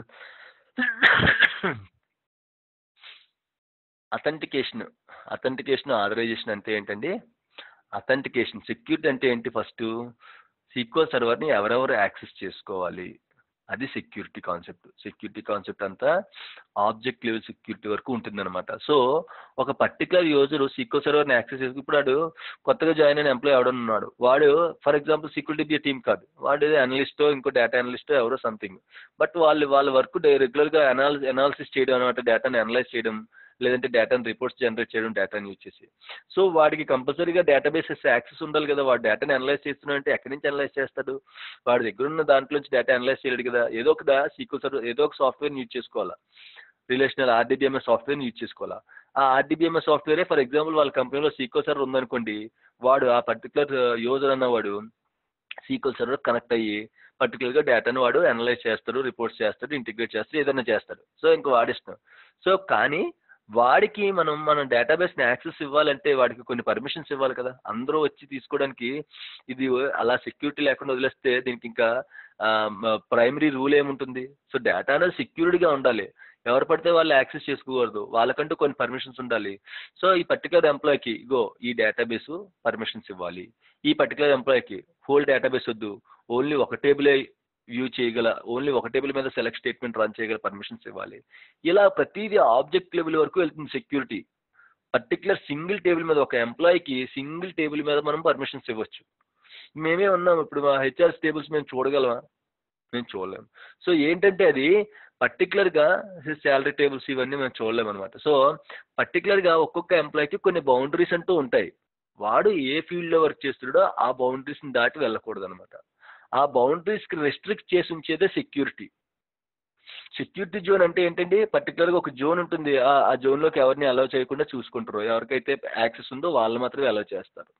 authentication authentication authorization అంటే ఏంటండి అథెంటికేషన్ సెక్యూరిటీ అంటే ఏంటి ఫస్ట్ సీక్వల్ సర్వర్ని ఎవరెవరు యాక్సెస్ చేసుకోవాలి అది సెక్యూరిటీ కాన్సెప్ట్ సెక్యూరిటీ కాన్సెప్ట్ అంతా ఆబ్జెక్ట్ లెవెల్ సెక్యూరిటీ వరకు ఉంటుందన్నమాట సో ఒక పర్టికులర్ యూజర్ సీక్వల్ సర్వర్ని యాక్సెస్ చేసుకు ఇప్పుడు వాడు కొత్తగా జాయిన్ అయిన ఎంప్లాయ్ ఎవడో ఉన్నాడు వాడు ఫర్ ఎగ్జాంపుల్ సెక్యూరిటీ టీమ్ కాదు వాడు అనలిస్టో ఇంకో డేటా అనలిస్టో ఎవరో సంథింగ్ బట్ వాళ్ళు వాళ్ళ వర్క్ రెగ్యులర్గా అనాలి అనాలిసిస్ చేయడం అనమాట డేటాని అనలైజ్ చేయడం లేదంటే డేటాని రిపోర్ట్స్ జనరేట్ చేయడం డేటాని యూజ్ చేసి సో వాడికి కంపల్సరీగా డేటాబేసెస్ యాక్సెస్ ఉండాలి కదా వాడు డేటాని అనలైజ్ చేస్తున్నాడు అంటే ఎక్కడి నుంచి అనలైజ్ చేస్తాడు వాడి దగ్గర ఉన్న దాంట్లో నుంచి డేటా అనలైజ్ చేయలేడు కదా ఏదో ఒక సీక్వల్ సర్వర్ ఏదో ఒక సాఫ్ట్వేర్ని యూజ్ చేసుకోవాలా రిలేషనల్ ఆర్డీబీఎంఎస్ సాఫ్ట్వేర్ని యూజ్ చేసుకోవాలా ఆ ఆర్డీబీఎంఎస్ సాఫ్ట్వేరే ఫర్ ఎగ్జాంపుల్ వాళ్ళ కంపెనీలో సీక్వల్ సర్వర్ ఉందనుకోండి వాడు ఆ పర్టికులర్ యూజర్ అన్నవాడు సీక్వల్ సర్వర్ కనెక్ట్ అయ్యి పర్టికులర్గా డేటాను వాడు అనలైజ్ చేస్తాడు రిపోర్ట్స్ చేస్తాడు ఇంటిగ్రేట్ చేస్తాడు ఏదైనా చేస్తాడు సో ఇంకా వాడిష్టం సో కానీ వాడికి మనం మన డేటాబేస్ని యాక్సెస్ ఇవ్వాలంటే వాడికి కొన్ని పర్మిషన్స్ ఇవ్వాలి కదా అందరూ వచ్చి తీసుకోవడానికి ఇది అలా సెక్యూరిటీ లేకుండా వదిలేస్తే దీనికి ఇంకా ప్రైమరీ రూల్ ఏముంటుంది సో డేటా అనేది సెక్యూరిటీగా ఉండాలి ఎవరు పడితే వాళ్ళు యాక్సెస్ చేసుకోకూడదు వాళ్ళకంటూ కొన్ని పర్మిషన్స్ ఉండాలి సో ఈ పర్టికులర్ ఎంప్లాయ్కి ఇగో ఈ డేటాబేస్ పర్మిషన్స్ ఇవ్వాలి ఈ పర్టికులర్ ఎంప్లాయ్కి హోల్ డేటాబేస్ వద్దు ఓన్లీ ఒక టేబులే వ్యూ చేయగల ఓన్లీ ఒక టేబుల్ మీద సెలెక్ట్ స్టేట్మెంట్ రన్ చేయగల పర్మిషన్స్ ఇవ్వాలి ఇలా ప్రతిదీ ఆబ్జెక్ట్ లెవెల్ వరకు వెళ్తుంది సెక్యూరిటీ పర్టికులర్ సింగిల్ టేబుల్ మీద ఒక ఎంప్లాయీకి సింగిల్ టేబుల్ మీద మనం పర్మిషన్స్ ఇవ్వచ్చు మేమే ఉన్నాం ఇప్పుడు మా హెచ్ఆర్స్ టేబుల్స్ మేము చూడగలమా మేము చూడలేము సో ఏంటంటే అది పర్టికులర్గా శాలరీ టేబుల్స్ ఇవన్నీ మేము చూడలేము అనమాట సో పర్టికులర్గా ఒక్కొక్క ఎంప్లాయీకి కొన్ని బౌండరీస్ అంటూ ఉంటాయి వాడు ఏ ఫీల్డ్లో వర్క్ చేస్తున్నాడో ఆ బౌండరీస్ని దాటి వెళ్ళకూడదు అనమాట ఆ బౌండరీస్కి రెస్ట్రిక్ట్ చేసి ఉంచేదే సెక్యూరిటీ సెక్యూరిటీ జోన్ అంటే ఏంటండి పర్టికులర్గా ఒక జోన్ ఉంటుంది ఆ ఆ జోన్లోకి ఎవరిని అలౌ చేయకుండా చూసుకుంటారు ఎవరికైతే యాక్సెస్ ఉందో వాళ్ళు మాత్రమే అలౌ చేస్తారు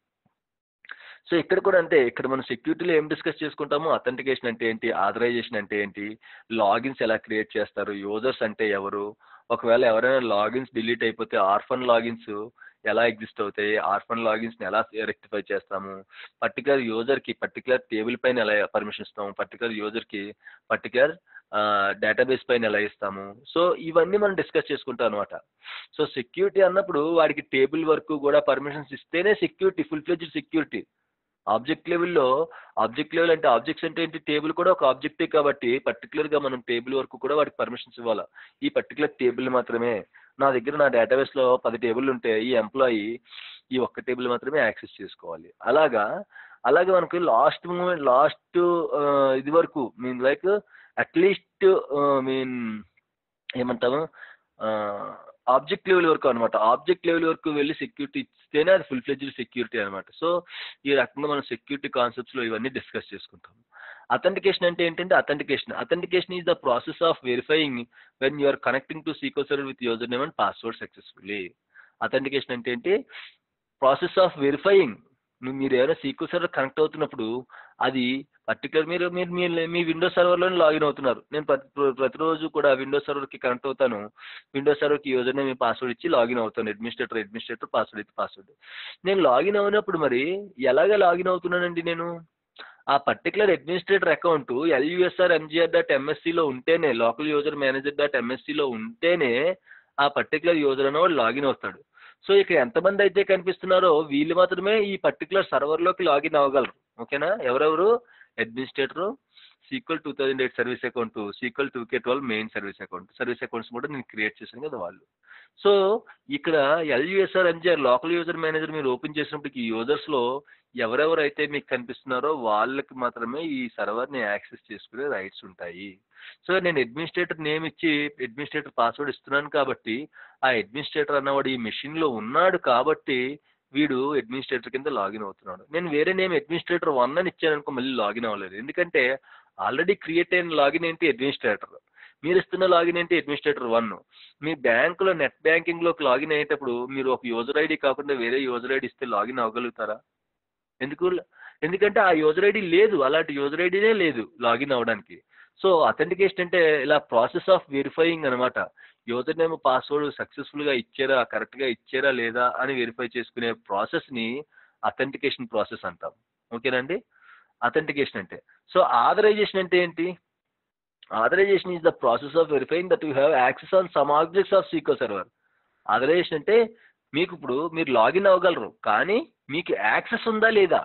సో ఇక్కడ కూడా అంతే ఇక్కడ మనం సెక్యూరిటీలో ఏం డిస్కస్ చేసుకుంటామో అథెంటికేషన్ అంటే ఏంటి ఆథరైజేషన్ అంటే ఏంటి లాగిన్స్ ఎలా క్రియేట్ చేస్తారు యూజర్స్ అంటే ఎవరు ఒకవేళ ఎవరైనా లాగిన్స్ డిలీట్ అయిపోతే ఆర్ఫన్ లాగిన్స్ ఎలా ఎగ్జిస్ట్ అవుతాయి ఆర్ఫన్ లాగిన్స్ని ఎలా రెక్టిఫై చేస్తాము పర్టికులర్ యూజర్కి పర్టికులర్ టేబుల్ పైన ఎలా పర్మిషన్ ఇస్తాము పర్టికులర్ యూజర్కి పర్టికులర్ డేటాబేస్ పైన ఎలా ఇస్తాము సో ఇవన్నీ మనం డిస్కస్ చేసుకుంటాం అనమాట సో సెక్యూరిటీ అన్నప్పుడు వాడికి టేబుల్ వరకు కూడా పర్మిషన్స్ ఇస్తేనే security full fledged security object లెవెల్లో ఆబ్జెక్ట్ లెవెల్ అంటే ఆబ్జెక్ట్స్ అంటే ఏంటి టేబుల్ కూడా ఒక ఆబ్జెక్టే కాబట్టి పర్టికులర్గా మనం టేబుల్ వరకు కూడా వాడికి పర్మిషన్స్ ఇవ్వాలి ఈ పర్టికులర్ టేబుల్ మాత్రమే నా దగ్గర నా డేటాబేస్లో పది టేబుల్ ఉంటే ఈ ఎంప్లాయీ ఈ ఒక్క టేబుల్ మాత్రమే యాక్సెస్ చేసుకోవాలి అలాగా అలాగే మనకి లాస్ట్ మూమెంట్ లాస్ట్ ఇది వరకు మీన్ లైక్ అట్లీస్ట్ మీన్ ఏమంటాము ఆబ్జెక్ట్ లెవెల్ వరకు అనమాట ఆబ్జెక్ట్ లెవెల్ వరకు వెళ్ళి సెక్యూరిటీ ఇస్తేనే అది ఫుల్ ఫ్లెడ్జ్డ్ సెక్యూరిటీ అనమాట సో ఈ రకంగా మనం సెక్యూరిటీ కాన్సెప్ట్స్లో ఇవన్నీ డిస్కస్ చేసుకుంటాం అథెంటికేషన్ అంటే ఏంటంటే authentication authentication is the process of verifying when you are connecting to SQL server with user name and password successfully authentication అంటే ఏంటి ప్రాసెస్ ఆఫ్ వెరిఫైయింగ్ మీరు ఏదైనా సీక్వల్ సర్వర్ కనెక్ట్ అవుతున్నప్పుడు అది పర్టికులర్ మీరు మీరు మీ మీ విండోస్ సర్వర్లోనే లాగిన్ అవుతున్నారు నేను ప్రతి ప్రతిరోజు కూడా విండోస్ సర్వర్కి కనెక్ట్ అవుతాను విండోస్ సర్వర్కి యూజర్ నేమ్ పాస్వర్డ్ ఇచ్చి లాగిన్ అవుతాను అడ్మినిస్ట్రేటర్ అడ్మినిస్ట్రేటర్ పాస్వర్డ్ ఇచ్చి పాస్వర్డ్ నేను లాగిన్ అయినప్పుడు మరి ఎలాగ లాగిన్ అవుతున్నానండి నేను ఆ particular administrator account LUSR MGR dot ఎంఎస్సిలో ఉంటేనే లోకల్ యూజర్ మేనేజర్ డాట్ ఎంఎస్సిలో ఉంటేనే ఆ పర్టికులర్ యూజర్ అనేవాడు లాగిన్ అవుతాడు సో ఇక్కడ ఎంతమంది అయితే కనిపిస్తున్నారో వీళ్ళు మాత్రమే ఈ పర్టికులర్ సర్వర్లోకి లాగిన్ అవ్వగలరు ఓకేనా ఎవరెవరు administrator SQL two thousand eight service account SQL two K twelve main service account service accounts కూడా నేను క్రియేట్ చేశాను కదా వాళ్ళు సో ఇక్కడ LUSR MGR local user manager మీరు ఓపెన్ చేసినప్పుడు ఈ యూజర్స్లో ఎవరెవరైతే మీకు కనిపిస్తున్నారో వాళ్ళకి మాత్రమే ఈ సర్వర్ని యాక్సెస్ చేసుకునే రైట్స్ ఉంటాయి సో నేను అడ్మినిస్ట్రేటర్ నేమ్ ఇచ్చి అడ్మినిస్ట్రేటర్ పాస్వర్డ్ ఇస్తున్నాను కాబట్టి ఆ అడ్మినిస్ట్రేటర్ అన్నవాడు ఈ మెషిన్లో ఉన్నాడు కాబట్టి వీడు అడ్మినిస్ట్రేటర్ కింద లాగిన్ అవుతున్నాడు నేను వేరే నేమ్ అడ్మినిస్ట్రేటర్ వన్ అని ఇచ్చాను అనుకో మళ్ళీ లాగిన్ అవ్వలేదు ఎందుకంటే ఆల్రెడీ క్రియేట్ అయిన లాగిన్ ఏంటి అడ్మినిస్ట్రేటర్ మీరు ఇస్తున్న లాగిన్ ఏంటి అడ్మినిస్ట్రేటర్ వన్ మీ బ్యాంకులో నెట్ బ్యాంకింగ్లోకి లాగిన్ అయ్యేటప్పుడు మీరు ఒక యూజర్ ఐడి కాకుండా వేరే యూజర్ ఐడి ఇస్తే లాగిన్ అవ్వగలుగుతారా ఎందుకు ఎందుకంటే ఆ యూజర్ ఐడి లేదు అలాంటి యూజర్ ఐడినే లేదు లాగిన్ అవ్వడానికి సో అథెంటికేషన్ అంటే ఇలా ప్రాసెస్ ఆఫ్ వెరిఫైయింగ్ అనమాట యూజర్ నేమ్ పాస్వర్డ్ సక్సెస్ఫుల్గా ఇచ్చారా కరెక్ట్గా ఇచ్చారా లేదా అని వెరిఫై చేసుకునే ప్రాసెస్ని అథెంటికేషన్ ప్రాసెస్ అంటాం ఓకేనండి అథెంటికేషన్ అంటే సో ఆథరైజేషన్ అంటే ఏంటి authorization is the process of verifying that you have access on some objects of SQL server authorization అంటే మీకు ఇప్పుడు మీరు లాగిన్ అవ్వగలరు కానీ మీకు యాక్సెస్ ఉందా లేదా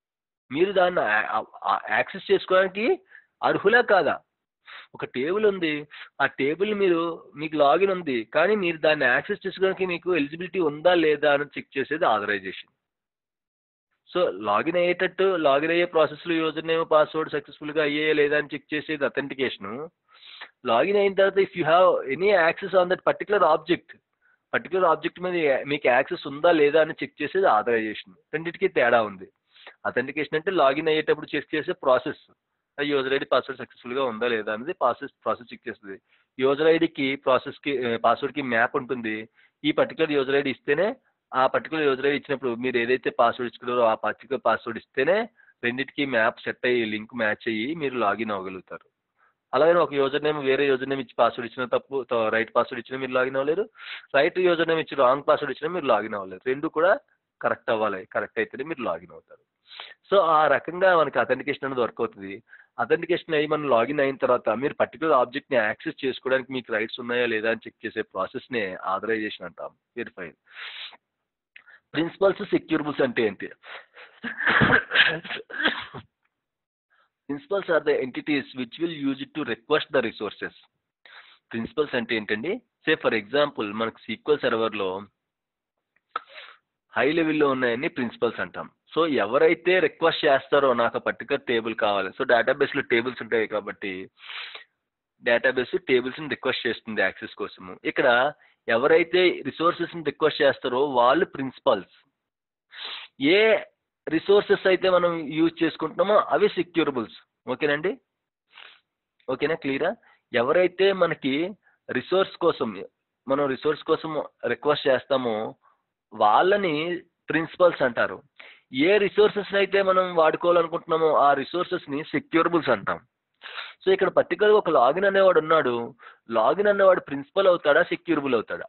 మీరు దాన్ని యాక్సెస్ చేసుకోవడానికి అర్హులా కాదా ఒక టేబుల్ ఉంది ఆ టేబుల్ మీరు మీకు లాగిన్ ఉంది కానీ మీరు దాన్ని యాక్సెస్ చేసుకోవడానికి మీకు ఎలిజిబిలిటీ ఉందా లేదా అని చెక్ చేసేది ఆథరైజేషన్ సో లాగిన్ అయ్యేటట్టు లాగిన్ అయ్యే ప్రాసెస్లో యూజర్ నేమ్ పాస్వర్డ్ సక్సెస్ఫుల్గా అయ్యే లేదా అని చెక్ చేసేది అథెంటికేషను లాగిన్ అయిన తర్వాత if you have any access on that particular object particular object మీద మీకు యాక్సెస్ ఉందా లేదా అని చెక్ చేసేది ఆథరైజేషన్ రెండింటికి తేడా ఉంది అథెంటికేషన్ అంటే లాగిన్ అయ్యేటప్పుడు చెక్ చేసే ప్రాసెస్ యూజర్ ఐడి పాస్వర్డ్ సక్సెస్ఫుల్గా ఉందా లేదా అనేది ప్రాసెస్ ప్రాసెస్ చెక్ చేస్తుంది యూజర్ ఐడికి ప్రాసెస్కి పాస్వర్డ్కి మ్యాప్ ఉంటుంది ఈ పర్టికులర్ యూజర్ ఐడి ఇస్తేనే ఆ పర్టికులర్ యూజర్ ఐడి ఇచ్చినప్పుడు మీరు ఏదైతే పాస్వర్డ్ ఇచ్చుకున్నారో ఆ పర్టికులర్ పాస్వర్డ్ ఇస్తేనే రెండింటికి మ్యాప్ సెట్ అయ్యి లింక్ మ్యాచ్ అయ్యి మీరు లాగిన్ అవ్వగలుగుతారు అలాగే ఒక యూజర్ నేమ్ వేరే యూజర్ నేమ్ ఇచ్చి పాస్వర్డ్ ఇచ్చిన తప్పు రైట్ పాస్వర్డ్ ఇచ్చినా మీరు లాగిన్ అవ్వలేరు రైట్ యూజర్ నేమ్ ఇచ్చి రాంగ్ పాస్వర్డ్ ఇచ్చినా మీరు లాగిన్ అవ్వలేరు రెండు కూడా కరెక్ట్ అవ్వాలి కరెక్ట్ అయితేనే మీరు లాగిన్ అవుతారు సో ఆ రకంగా మనకి అథెంటికేషన్ అనేది వర్క్ అవుతుంది అథెంటికేషన్ అయ్యి మనం లాగిన్ అయిన తర్వాత మీరు పర్టికులర్ ఆబ్జెక్ట్ని యాక్సెస్ చేసుకోవడానికి మీకు రైట్స్ ఉన్నాయా లేదా అని చెక్ చేసే ప్రాసెస్నే ఆథరైజేషన్ అంటాం వెరిఫై ప్రిన్సిపల్స్ సెక్యూరబుల్స్ అంటే ఏంటి principals are the entities which will use it to request the resources principals అంటే ఏంటండి సే ఫర్ ఎగ్జాంపుల్ మనకు సీక్వల్ సర్వర్లో హై లెవెల్లో ఉన్నాయని ప్రిన్సిపల్స్ అంటాం సో ఎవరైతే రిక్వెస్ట్ చేస్తారో నాకు పర్టికులర్ టేబుల్ కావాలి సో డేటాబేస్లో టేబుల్స్ ఉంటాయి కాబట్టి డేటాబేస్ టేబుల్స్ని రిక్వెస్ట్ చేస్తుంది యాక్సెస్ కోసము ఇక్కడ ఎవరైతే రిసోర్సెస్ని రిక్వెస్ట్ చేస్తారో వాళ్ళు ప్రిన్సిపల్స్ ఏ రిసోర్సెస్ అయితే మనం యూజ్ చేసుకుంటున్నామో అవి సెక్యూరబుల్స్ ఓకేనండి ఓకేనా క్లియరా ఎవరైతే మనకి రిసోర్స్ కోసం మనం రిసోర్స్ కోసం రిక్వెస్ట్ చేస్తామో వాళ్ళని ప్రిన్సిపల్స్ అంటారు ఏ రిసోర్సెస్ అయితే మనం వాడుకోవాలనుకుంటున్నామో ఆ రిసోర్సెస్ని సెక్యూరబుల్స్ అంటాం సో ఇక్కడ పర్టికులర్గా ఒక లాగిన్ అనేవాడు ఉన్నాడు లాగిన్ అనేవాడు ప్రిన్సిపల్ అవుతాడా సెక్యూరబుల్ అవుతాడా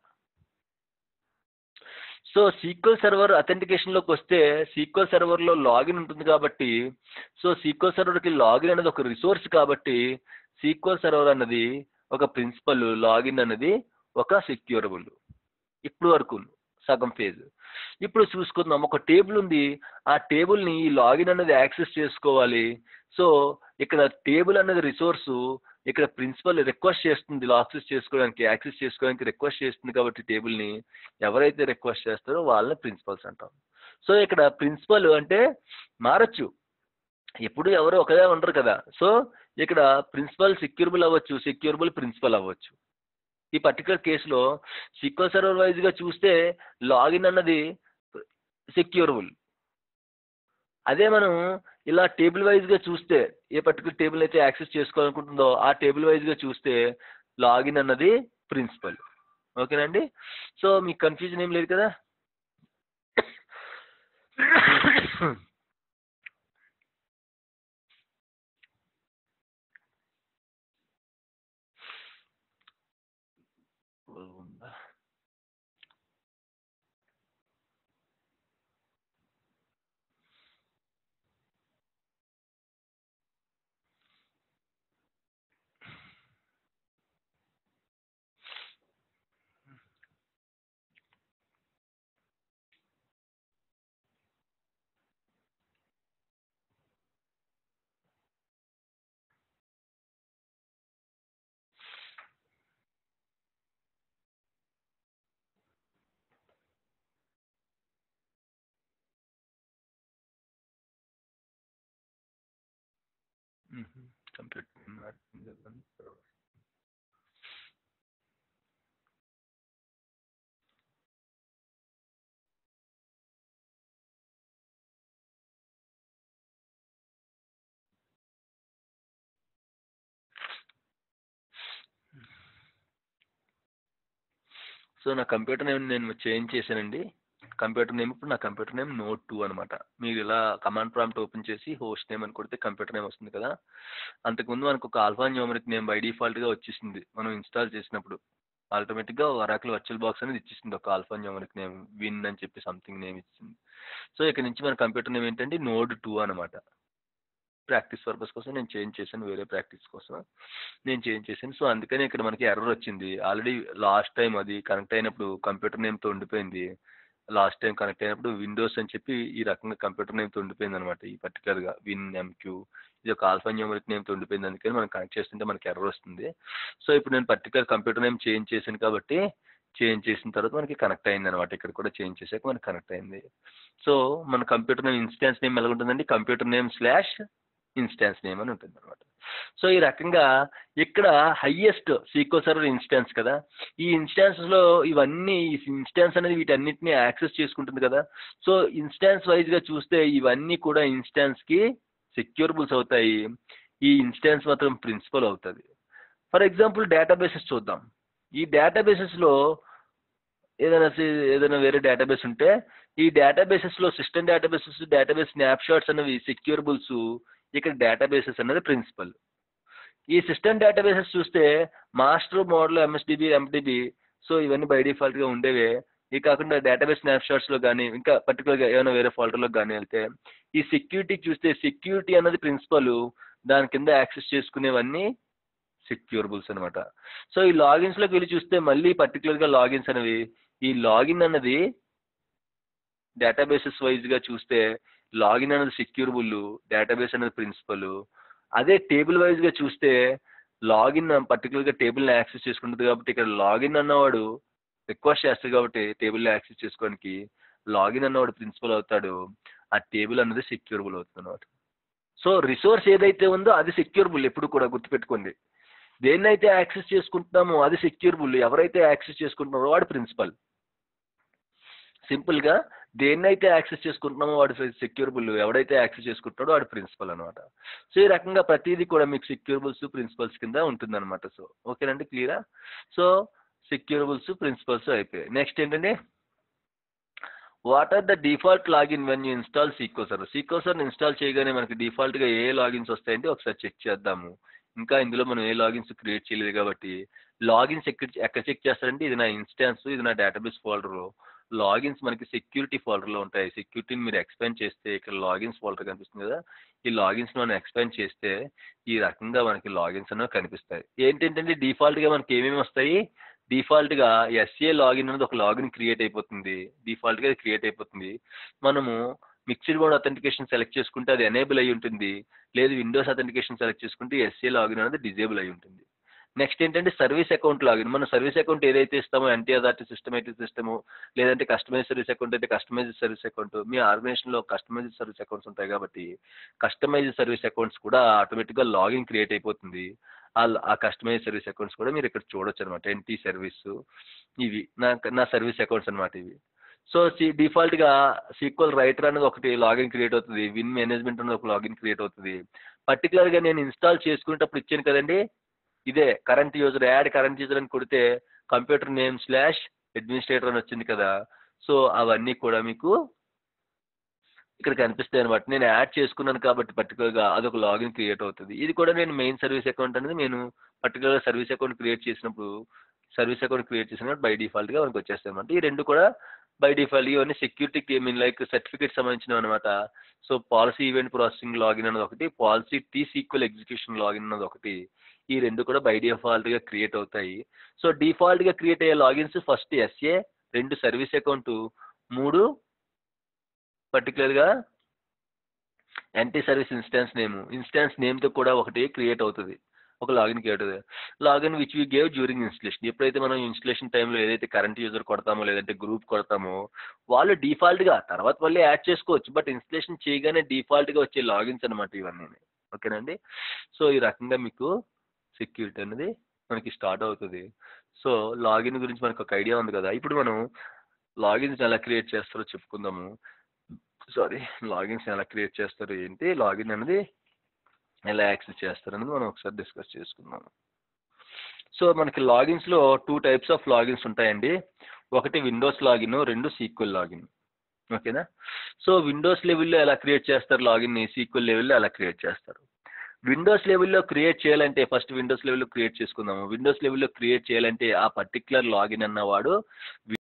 సో సీక్వల్ సర్వర్ అథెంటికేషన్లోకి వస్తే సీక్వల్ సర్వర్లో లాగిన్ ఉంటుంది కాబట్టి సో సీక్వల్ సర్వర్కి లాగిన్ అనేది ఒక రిసోర్స్ కాబట్టి సీక్వల్ సర్వర్ అన్నది ఒక ప్రిన్సిపల్ లాగిన్ అనేది ఒక సెక్యూరబుల్ ఇప్పుడు వరకు సగం ఫేజ్ ఇప్పుడు చూసుకుందాం ఒక టేబుల్ ఉంది ఆ టేబుల్ని ఈ లాగిన్ అనేది యాక్సెస్ చేసుకోవాలి సో ఇక్కడ టేబుల్ అనేది రిసోర్సు ఇక్కడ ప్రిన్సిపల్ రిక్వెస్ట్ చేస్తుంది యాక్సెస్ చేసుకోవడానికి యాక్సెస్ చేసుకోవడానికి రిక్వెస్ట్ చేస్తుంది కాబట్టి టేబుల్ని ఎవరైతే రిక్వెస్ట్ చేస్తారో వాళ్ళని ప్రిన్సిపల్స్ అంటాం సో ఇక్కడ ప్రిన్సిపల్ అంటే మారచ్చు ఎప్పుడు ఎవరు ఒకదే ఉండరు కదా సో ఇక్కడ ప్రిన్సిపల్ సెక్యూరబుల్ అవ్వచ్చు సెక్యూరబుల్ ప్రిన్సిపల్ అవ్వచ్చు ఈ పర్టికులర్ కేసులో సీక్వల్ సర్వర్ వైజ్గా చూస్తే లాగిన్ అన్నది సెక్యూరబుల్ అదే మనం ఇలా టేబుల్ వైజ్గా చూస్తే ఏ పర్టికులర్ టేబుల్ అయితే యాక్సెస్ చేసుకోవాలనుకుంటుందో ఆ టేబుల్ వైజ్గా చూస్తే లాగిన్ అన్నది ప్రిన్సిపల్ ఓకేనండి సో మీకు కన్ఫ్యూజన్ ఏం లేదు కదా కంప్యూటర్ సో నా కంప్యూటర్ నేమ్ నేను చేంజ్ చేశానండి కంప్యూటర్ నేమ్ ఇప్పుడు నా కంప్యూటర్ నేమ్ నోట్ టూ అనమాట మీరు ఇలా కమాండ్ ప్రాంప్ట్ ఓపెన్ చేసి హోస్ట్ నేమ్ అని కొడితే కంప్యూటర్ నేమ్ వస్తుంది కదా అంతకుముందు మనకు ఒక ఆల్ఫా న్యూమరిక్ నేమ్ బై డిఫాల్ట్గా వచ్చేసింది మనం ఇన్స్టాల్ చేసినప్పుడు ఆటోమేటిక్గా వరాకుల్ వర్చువల్ బాక్స్ అనేది ఇచ్చేసింది ఒక ఆల్ఫా న్యూమరిక్ నేమ్ విన్ అని చెప్పి సంథింగ్ నేమ్ ఇచ్చింది సో ఇక్కడ నుంచి మన కంప్యూటర్ నేమ్ ఏంటంటే నోడ్ టూ అనమాట ప్రాక్టీస్ పర్పస్ కోసం నేను చేంజ్ చేశాను వేరే ప్రాక్టీస్ కోసం నేను చేంజ్ చేశాను సో అందుకని ఇక్కడ మనకి ఎర్రర్ వచ్చింది ఆల్రెడీ లాస్ట్ టైం అది కనెక్ట్ అయినప్పుడు కంప్యూటర్ నేమ్తో ఉండిపోయింది లాస్ట్ టైం కనెక్ట్ అయినప్పుడు విండోస్ అని చెప్పి ఈ రకంగా కంప్యూటర్ నేమ్తో ఉండిపోయింది అనమాట ఈ పర్టికులర్గా విన్ ఎంక్యూ ఇది ఒక ఆల్ఫా న్యూమరిక్ నేమ్తో ఉండిపోయింది అందుకని మనం కనెక్ట్ చేస్తుంటే మనకి ఎర్రర్ వస్తుంది సో ఇప్పుడు నేను పర్టికులర్ కంప్యూటర్ నేమ్ చేంజ్ చేశాను కాబట్టి చేంజ్ చేసిన తర్వాత మనకి కనెక్ట్ అయింది అనమాట ఇక్కడ కూడా చేంజ్ చేశాక మనకి కనెక్ట్ అయింది సో మన కంప్యూటర్ నేమ్ ఇన్స్టాన్స్ నేమ్ ఎలా ఉంటుందండి computer name slash instance name అని ఉంటుంది అనమాట సో ఈ రకంగా ఇక్కడ హయ్యెస్ట్ సీక్వల్ సర్వర్ ఇన్స్టాన్స్ కదా ఈ ఇన్స్టాన్స్లో ఇవన్నీ ఈ ఇన్స్టాన్స్ అనేది వీటన్నిటిని యాక్సెస్ చేసుకుంటుంది కదా సో ఇన్స్టాన్స్ వైజ్గా చూస్తే ఇవన్నీ కూడా ఇన్స్టాన్స్కి సెక్యూరబుల్స్ అవుతాయి ఈ ఇన్స్టాన్స్ మాత్రం ప్రిన్సిపల్ అవుతుంది ఫర్ ఎగ్జాంపుల్ డేటాబేసెస్ చూద్దాం ఈ డేటాబేసెస్లో ఏదైనా సి- ఏదైనా వేరే డేటాబేస్ ఉంటే ఈ డేటాబేసెస్లో system databases database snapshots అనేవి సెక్యూరబుల్స్ ఇక్కడ డేటాబేసెస్ అనేది ప్రిన్సిపల్ ఈ సిస్టమ్ డేటాబేసెస్ చూస్తే master model MSDB MDB so ఇవన్నీ బై డిఫాల్ట్గా ఉండేవే ఇవి కాకుండా డేటాబేస్ స్నాప్ షాట్స్లో కానీ ఇంకా పర్టికులర్గా ఏమైనా వేరే ఫోల్డర్లో కానీ వెళ్తే ఈ సెక్యూరిటీ చూస్తే సెక్యూరిటీ అన్నది ప్రిన్సిపల్ దాని కింద యాక్సెస్ చేసుకునేవన్నీ సెక్యూరబుల్స్ అనమాట సో ఈ లాగిన్స్లోకి వెళ్ళి చూస్తే మళ్ళీ పర్టికులర్గా లాగిన్స్ అనేవి ఈ లాగిన్ అన్నది డేటాబేసెస్ వైజ్గా చూస్తే లాగిన్ అనేది సెక్యూరబుల్ డేటాబేస్ అనేది ప్రిన్సిపల్ అదే టేబుల్ వైజ్గా చూస్తే లాగిన్ పర్టికులర్గా టేబుల్ని యాక్సెస్ చేసుకుంటుంది కాబట్టి ఇక్కడ లాగిన్ అన్నవాడు రిక్వెస్ట్ చేస్తాడు కాబట్టి టేబుల్ని యాక్సెస్ చేసుకోవడానికి లాగిన్ అన్నవాడు ప్రిన్సిపల్ అవుతాడు ఆ టేబుల్ అనేది సెక్యూరబుల్ అవుతుంది అనమాట సో రిసోర్స్ ఏదైతే ఉందో అది సెక్యూరబుల్ ఎప్పుడు కూడా గుర్తుపెట్టుకోండి దేన్నైతే యాక్సెస్ చేసుకుంటున్నామో అది సెక్యూరబుల్ ఎవరైతే యాక్సెస్ చేసుకుంటున్నారో వాడు ప్రిన్సిపల్ సింపుల్గా దేన్నైతే యాక్సెస్ చేసుకుంటున్నామో వాడు సెక్యూరబుల్ ఎవడైతే యాక్సెస్ చేసుకుంటున్నాడో వాడు ప్రిన్సిపల్ అనమాట సో ఈ రకంగా ప్రతిదీ కూడా మీకు సెక్యూరబుల్స్ ప్రిన్సిపల్స్ కింద ఉంటుందన్నమాట సో ఓకేనండి క్లియరా సో సెక్యూరబుల్స్ ప్రిన్సిపల్స్ అయిపోయాయి నెక్స్ట్ ఏంటంటే what are the default login when you install SQL server SQL server install చేయగానే మనకి డిఫాల్ట్గా ఏ లాగిన్స్ వస్తాయంటే ఒకసారి చెక్ చేద్దాము ఇంకా ఇందులో మనం ఏ లాగిన్స్ క్రియేట్ చేయలేదు కాబట్టి లాగిన్స్ ఎక్కడ ఎక్కడ చెక్ చేస్తారంటే ఇది నా ఇన్స్టాన్స్ ఇది నా డేటాబేస్ ఫోల్డర్ లాగిన్స్ మనకి సెక్యూరిటీ ఫోల్డర్లో ఉంటాయి సెక్యూరిటీని మీరు ఎక్స్పాండ్ చేస్తే ఇక్కడ లాగిన్స్ ఫోల్డర్ కనిపిస్తుంది కదా ఈ లాగిన్స్ మనం ఎక్స్పాండ్ చేస్తే ఈ రకంగా మనకి లాగిన్స్ అనేవి కనిపిస్తాయి ఏంటంటే డిఫాల్ట్గా మనకి ఏమేమి వస్తాయి డిఫాల్ట్గా ఎస్ఏ లాగిన్ అనేది ఒక లాగిన్ క్రియేట్ అయిపోతుంది డిఫాల్ట్గా అది క్రియేట్ అయిపోతుంది మనము మిక్స్డ్ బోర్డ్ అథెంటికేషన్ సెలెక్ట్ చేసుకుంటే అది ఎనేబుల్ అయి ఉంటుంది లేదు విండోస్ అథెంటికేషన్ సెలెక్ట్ చేసుకుంటే ఎస్ఏ లాగిన్ అనేది డిజేబుల్ అయి ఉంటుంది నెక్స్ట్ ఏంటంటే సర్వీస్ అకౌంట్ లాగిన్ మన సర్వీస్ అకౌంట్ ఏదైతే ఇస్తామో ఎన్టీ అథారిటీ సిస్టమేటిక్ సిస్టము లేదంటే కస్టమైజ్ సర్వీస్ అకౌంట్ అయితే కస్టమైజ్ సర్వీస్ అకౌంట్ మీ ఆర్గనైజేషన్లో కస్టమైజ్ సర్వీస్ అకౌంట్స్ ఉంటాయి కాబట్టి కస్టమైజ్ సర్వీస్ అకౌంట్స్ కూడా ఆటోమేటిక్గా లాగిన్ క్రియేట్ అయిపోతుంది ఆ కస్టమైజ్ సర్వీస్ అకౌంట్స్ కూడా మీరు ఇక్కడ చూడొచ్చు అనమాట ఎన్టీ సర్వీస్ ఇవి నా నా సర్వీస్ అకౌంట్స్ అనమాట ఇవి సో సి డిఫాల్ట్గా సీక్వల్ రైటర్ అనేది ఒకటి లాగిన్ క్రియేట్ అవుతుంది విన్ మేనేజ్మెంట్ అనేది ఒక లాగిన్ క్రియేట్ అవుతుంది పర్టికులర్గా నేను ఇన్స్టాల్ చేసుకునేటప్పుడు ఇచ్చాను కదండి ఇదే current user add current user అని కొడితే కంప్యూటర్ నేమ్ స్లాష్ అడ్మినిస్ట్రేటర్ అని వచ్చింది కదా సో అవన్నీ కూడా మీకు ఇక్కడ కనిపిస్తాయి అనమాట నేను యాడ్ చేసుకున్నాను కాబట్టి పర్టికులర్గా అదొక లాగిన్ క్రియేట్ అవుతుంది ఇది కూడా నేను మెయిన్ సర్వీస్ అకౌంట్ అనేది నేను పర్టికులర్గా సర్వీస్ అకౌంట్ క్రియేట్ చేసినప్పుడు సర్వీస్ అకౌంట్ క్రియేట్ చేసినప్పుడు బై డిఫాల్ట్గా మనకు వచ్చేస్తాయి అనమాట ఈ రెండు కూడా బై డిఫాల్ట్ ఇవన్నీ సెక్యూరిటీకి మీన్ లైక్ సర్టిఫికేట్ సంబంధించినవి అనమాట so policy event processing login అనేది ఒకటి policy T SQL execution login అనేది ఒకటి ఈ రెండు కూడా బై డిఫాల్ట్గా క్రియేట్ అవుతాయి సో డిఫాల్ట్గా క్రియేట్ అయ్యే లాగిన్స్ ఫస్ట్ ఎస్ఏ రెండు సర్వీస్ అకౌంట్ మూడు పర్టికులర్గా NT service instance name instance నేమ్తో కూడా ఒకటి క్రియేట్ అవుతుంది ఒక లాగిన్ క్రియేట్ అవుతుంది login which we gave during installation ఎప్పుడైతే మనం ఇన్స్టలేషన్ టైంలో ఏదైతే కరెంట్ యూజర్ కొడతామో లేదంటే గ్రూప్ కొడతామో వాళ్ళు డిఫాల్ట్గా తర్వాత మళ్ళీ యాడ్ చేసుకోవచ్చు బట్ ఇన్స్టలేషన్ చేయగానే డిఫాల్ట్గా వచ్చే లాగిన్స్ అనమాట ఇవన్నీ ఓకేనండి సో ఈ రకంగా మీకు సెక్యూరిటీ అనేది మనకి స్టార్ట్ అవుతుంది సో లాగిన్ గురించి మనకు ఒక ఐడియా ఉంది కదా ఇప్పుడు మనం లాగిన్స్ ఎలా క్రియేట్ చేస్తారో చెప్పుకుందాము సారీ లాగిన్స్ ఎలా క్రియేట్ చేస్తారు ఏంటి లాగిన్ అనేది ఎలా యాక్సెస్ చేస్తారు అనేది మనం ఒకసారి డిస్కస్ చేసుకుందాం సో మనకి లాగిన్స్లో టూ టైప్స్ ఆఫ్ లాగిన్స్ ఉంటాయండి ఒకటి విండోస్ లాగిన్ రెండు సీక్వెల్ లాగిన్ ఓకేనా సో విండోస్ లెవెల్లో ఎలా క్రియేట్ చేస్తారు లాగిన్ని సీక్వెల్ లెవెల్లో ఎలా క్రియేట్ చేస్తారు విండోస్ లెవెల్లో క్రియేట్ చేయాలంటే ఫస్ట్ విండోస్ లెవెల్లో క్రియేట్ చేసుకుందాము విండోస్ లెవెల్లో క్రియేట్ చేయాలంటే ఆ పర్టికులర్ లాగిన్ అన్నవాడు